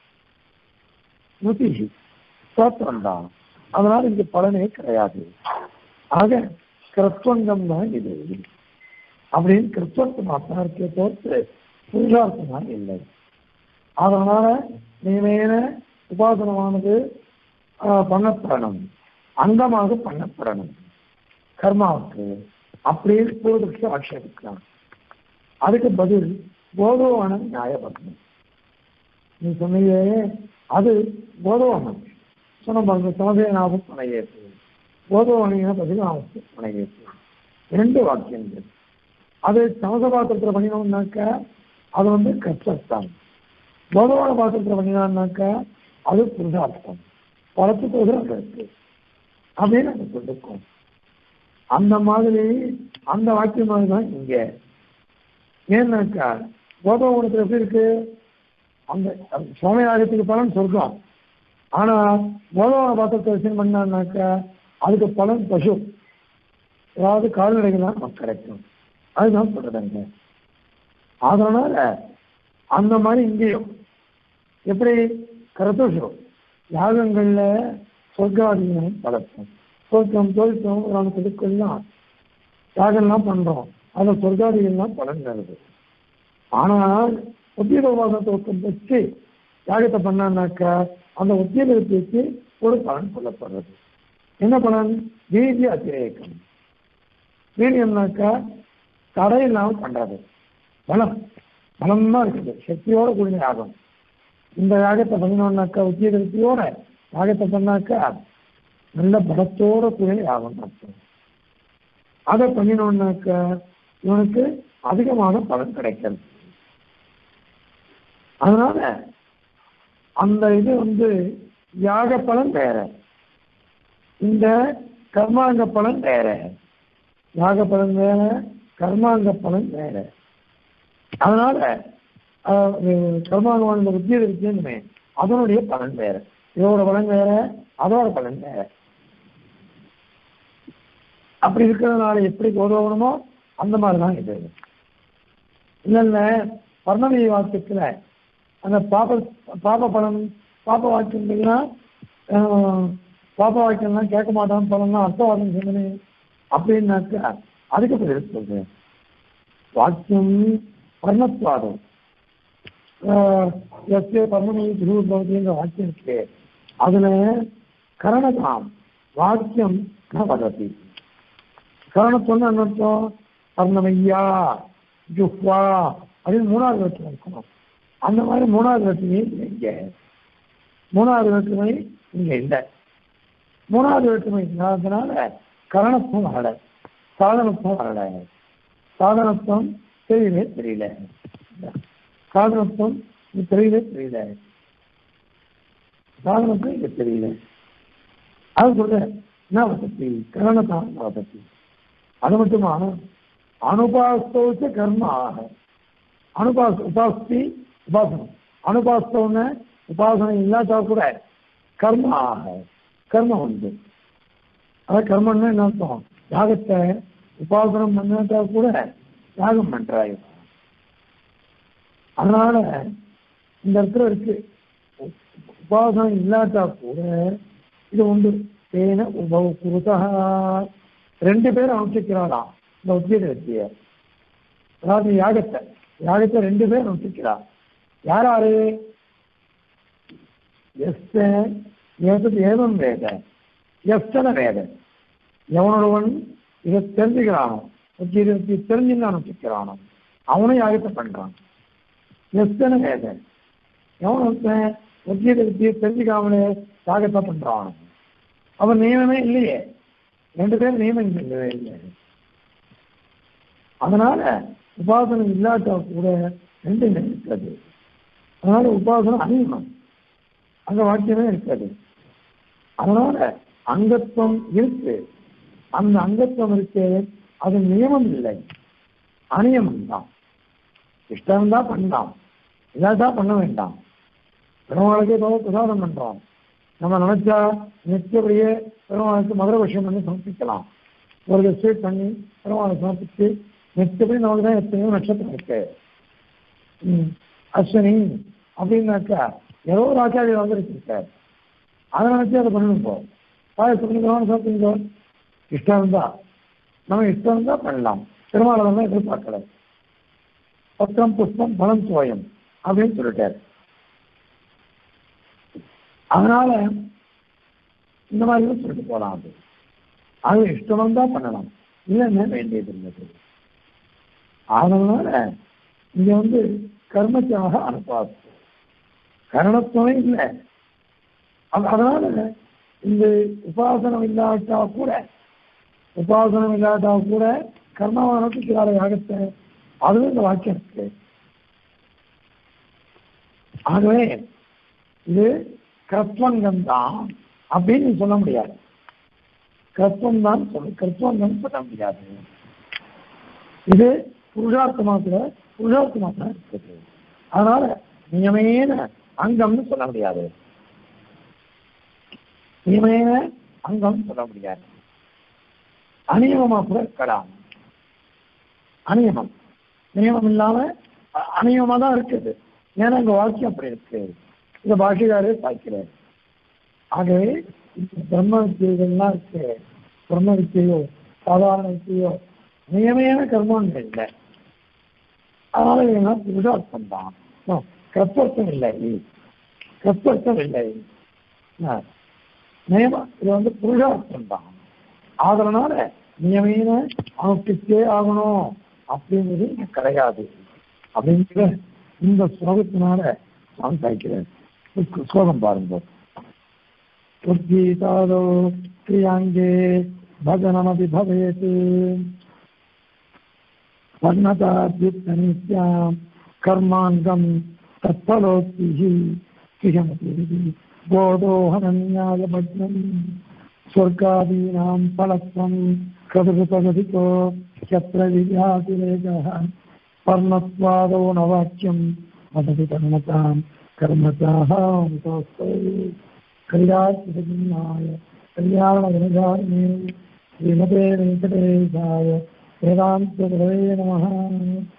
நுதி ஸ்தோத்திரம் தான் அதனால இங்க பலனே கிடையாது ஆக கிறிஸ்துவங்கம் தான் இது அப்படின்னு கிறிஸ்துவத்தமா தான் இருக்கே தோற்று புருஷார்த்தமா இல்லை அதனால நீமையின உபாசனமானது பண்ணப்படணும் அங்கமாக பண்ணப்படணும் கர்மாவுக்கு அப்படின்னு பூர்வபக்ஷ ஆட்சேபிக்கலாம் அதுக்கு பதில் போதவான நியாயபட்சம் நீ சொன்னியே அது போதவானம் சொன்ன பாருங்க சமதேனாவும் பணையேற்று போதவானியான பதில் ஆவத்து பணையேற்று ரெண்டு வாக்கியங்கள் அது சமச பாத்திரத்தில் பண்ணினோம்னாக்க அது வந்து கஷ்டம் போதவான பாத்திரத்தில் பண்ணினான்னாக்க அது புருஷார்த்தம் பலத்துக்கு உதரம் இருக்கு அப்படின்னு நம்ம சொல்லிருக்கோம் அந்த மாதிரி அந்த வாக்கியம் மாதிரி தான் இங்க ஏன்னாக்கா கோபகுணத்துல எப்படி இருக்கு அந்த சோமயாகத்துக்கு பலன் சொர்க்கம் ஆனா கோதவன பாத்திரத்தை விஷயம் பண்ணான்னாக்கா அதுக்கு பலன் பசு அதாவது கால்நடைகள் தான் நமக்கு கிடைக்கும் அதுதான் சொல்றதுங்க அதனால அந்த மாதிரி இங்கேயும் எப்படி கரத்தோஷம் யாகங்கள்ல சொர்க்காதீனம் பழக்கம் சொர்க்கம் தோல்க்கம் ஒரு கொடுக்கலாம் யாகம்லாம் பண்றோம் அந்த சொர்க்காதிகள்லாம் பலன் தருது ஆனால் உத்தியோக உபாசனத்தை வச்சு யாகத்தை பண்ணான்னாக்கா அந்த உத்தியோகத்தை வச்சு ஒரு பலன் சொல்லப்படுறது என்ன பலன் வீதி அத்திரேக்கம் வீரியம்னாக்கா தடை இல்லாமல் பண்றது பலம் பலமா இருக்குது சக்தியோட கூடிய யாகம் இந்த யாகத்தை பண்ணினோம்னாக்கா உத்தியோகத்தையோட யாகத்தை பண்ணாக்கா நல்ல பலத்தோட கூடிய யாகம் அர்த்தம் அதை பண்ணினோம்னாக்கா இவனுக்கு அதிகமான பலன் கிடைக்கிறது அதனால அந்த இது வந்து யாக பலன் வேற இந்த கர்மாங்க பலன் வேற யாக பலன் வேற கர்மாங்க பலன் வேற அதனால கர்மாங்கமான உத்தியோக இருக்குன்னு அதனுடைய பலன் வேற இதோட பலன் வேற அதோட பலன் வேற அப்படி இருக்கிறதுனால எப்படி உதவணுமோ அந்த மாதிரி தான் இது இல்ல இல்ல பர்ணவி வாக்கியத்துல அந்த பாப பாப பலன் பாப வாக்கியங்கள்னா பாப வாக்கியம்லாம் கேட்க மாட்டான்னு பலன்லாம் அர்த்தவாதம் சொன்னேன் அப்படின்னாக்கா அதுக்கு பதில் சொல்றேன் வாக்கியம் பர்ணத்வாதம் எஸ்ஏ பர்ணமி குரு பவதிங்கிற வாக்கியம் இருக்கு அதுல கரணதாம் வாக்கியம் ந வததி கரணத்துவம் என்ன அர்த்தம் பர்ணமையா ஜுஹ்வா அப்படின்னு மூணாவது வேற்றுமை இருக்கணும் அந்த மாதிரி மூணாவது வேற்றுமை இங்க மூணாவது வேற்றுமை இங்க இல்லை மூணாவது வேற்றுமை இல்லாததுனால கரணத்துவம் வரல சாதனத்துவம் வரல சாதனத்துவம் தெரியவே தெரியல சாதனத்துவம் இது தெரியவே தெரியல சாதனத்துவம் இங்க தெரியல அது சொல்ற என்ன வசதி கரணத்தான் வசதி அது மட்டுமா அனுபாஸ்தோச்ச கர்ம ஆக அனுபாஸ் உபாஸ்தி உபாசனம் அனுபாஸ்தவன உபாசனை இல்லாட்டா கூட கர்ம ஆக கர்மம் உண்டு அதாவது கர்மம்னா என்ன அர்த்தம் யாகத்தை உபாசனம் பண்ணாட்டா கூட யாகம் பண்றாய் அதனால இந்த இடத்துல இருக்கு உபாசனம் இல்லாட்டா கூட இது உண்டு தேன உபவ குருதா ரெண்டு பேரும் அனுஷ்டிக்கிறாளாம் இந்த உத்தியோக வெற்றிய அதாவது யாகத்தை யாகத்தை ரெண்டு பேர் அனுஷ்டிக்கிறா யார் யாரு எஸ்த ஏதது ஏதம் வேத எஸ்தன வேத எவனொருவன் இதை தெரிஞ்சுக்கிறானோ உத்தியோக வெற்றி தெரிஞ்சுன்னு அனுஷ்டிக்கிறானோ அவனும் யாகத்தை பண்றான் எஸ்தன வேத எவன் ஒருத்தன் உத்தியோக வெற்றியை தெரிஞ்சுக்காமலே யாகத்தை பண்றான் அவன் நியமமே இல்லையே ரெண்டு பேரும் நியமம் இல்லவே இல்லை அதனால உபாசனம் இல்லாட்டா கூட ரெண்டு இருக்காது அதனால உபாசனம் அநியமம் அங்க வாக்கியமே இருக்காது அதனால அங்கத்துவம் இருக்கு அந்த அங்கத்துவம் இருக்கு அது நியமம் இல்லை அநியமம் தான் இஷ்டம் தான் பண்ணலாம் இல்லாட்டா பண்ண வேண்டாம் பெருமாளுக்கு ஏதோ பிரசாதம் பண்றோம் நம்ம நினைச்சா நிச்சயப்படியே பெருமாளுக்கு மதுரை விஷயம் பண்ணி சமர்ப்பிக்கலாம் ஒரு ஸ்வீட் பண்ணி பெருமாளை சமர்ப்பிச்சு நிச்சயப்படி நமக்கு தான் எத்தனையோ நட்சத்திரம் இருக்கு ம், அஸ்வினி அப்படின்னாக்கா ஏதோ ஒரு ஆச்சாரியர் வந்துருச்சு அதை நினைச்சு அதை பண்ணணும் இப்போ பாயசம் பண்ணிக்கிறோம் சாப்பிட்டுக்கிறோம் இஷ்டம் இருந்தா நம்ம இஷ்டம் இருந்தா பண்ணலாம் பெருமாளை தான் எதிர்பார்க்கல பத்திரம் புஷ்பம் பலம் சுவயம் அப்படின்னு சொல்லிட்டாரு அதனால இந்த மாதிரி சொல்லிட்டு போலாம் அது அது இஷ்டம் தான் பண்ணலாம் இல்லைன்னா வேண்டியது இருந்தது அதனால இங்க வந்து கர்மத்தியாக அனுப்பாது கரணத்துவமே இல்லை அது- அதனால இந்த உபாசனம் இல்லாட்டா கூட உபாசனம் இல்லாட்டா கூட கர்மாவை நடத்திக்கிறார யாகத்தை அதுவும் இந்த வாக்கியம் இருக்கு ஆகவே இது கற்பங்கம் தான் அப்படின்னு நீ சொல்ல முடியாது கற்பம் தான் சொல்ல கற்பங்கம் சொல்ல முடியாது இது புருஷார்த்தமாத்துல புருஷார்த்தமாக இருக்குது அதனால நியமேன அங்கம்னு சொல்ல முடியாது நியமேன அங்கம் சொல்ல முடியாது அநியமமா கூட இருக்கலாம் அநியமம் நியமம் இல்லாம அ- அநியமமா தான் இருக்குது ஏன்னா இந்த வாக்கியம் அப்படி இருக்கு இந்த பாஷையாரே பார்க்கிறார் ஆகவே இந்த பிரம்ம வித்தியைகள்லாம் இருக்கு பிரம்ம வித்தியையோ சாதாரண வித்தியோ நியமையான கர்மங்கள் இல்லை அதனால இதெல்லாம் புருஷார்த்தம் தான் கற்பர்த்தம் இல்லை கற்பர்த்தம் இல்லை ஆ. நியமம் இது வந்து புருஷார்த்தம் தான் அதனால நியமீன அனுஷ்டிச்சே ஆகணும் அப்படிங்கிறது இங்க கிடையாது அப்படிங்கிற இந்த ஸ்லோகத்தினால நான் சாய்க்கிறேன் ஸ்லோகம் பாருங்க உத்கீதாதோ கிரியாங்கே भजनमपि भवेत् वर्णताद्युक्तनित्यां कर्माङ्गं तत्फलोक्तिः किमपि बोधोहनन्याय भद्रम् स्वर्गादीनां फलत्वं कदृतगतिको यत्र विद्यातिरेकः पर्णत्वादो न वाक्यं वदति कर्मतां कर्मताः कल्याणाय कल्याणगुणधारिणे ஸ்ரீமதே வெங்கடேசாய வேதாந்த நம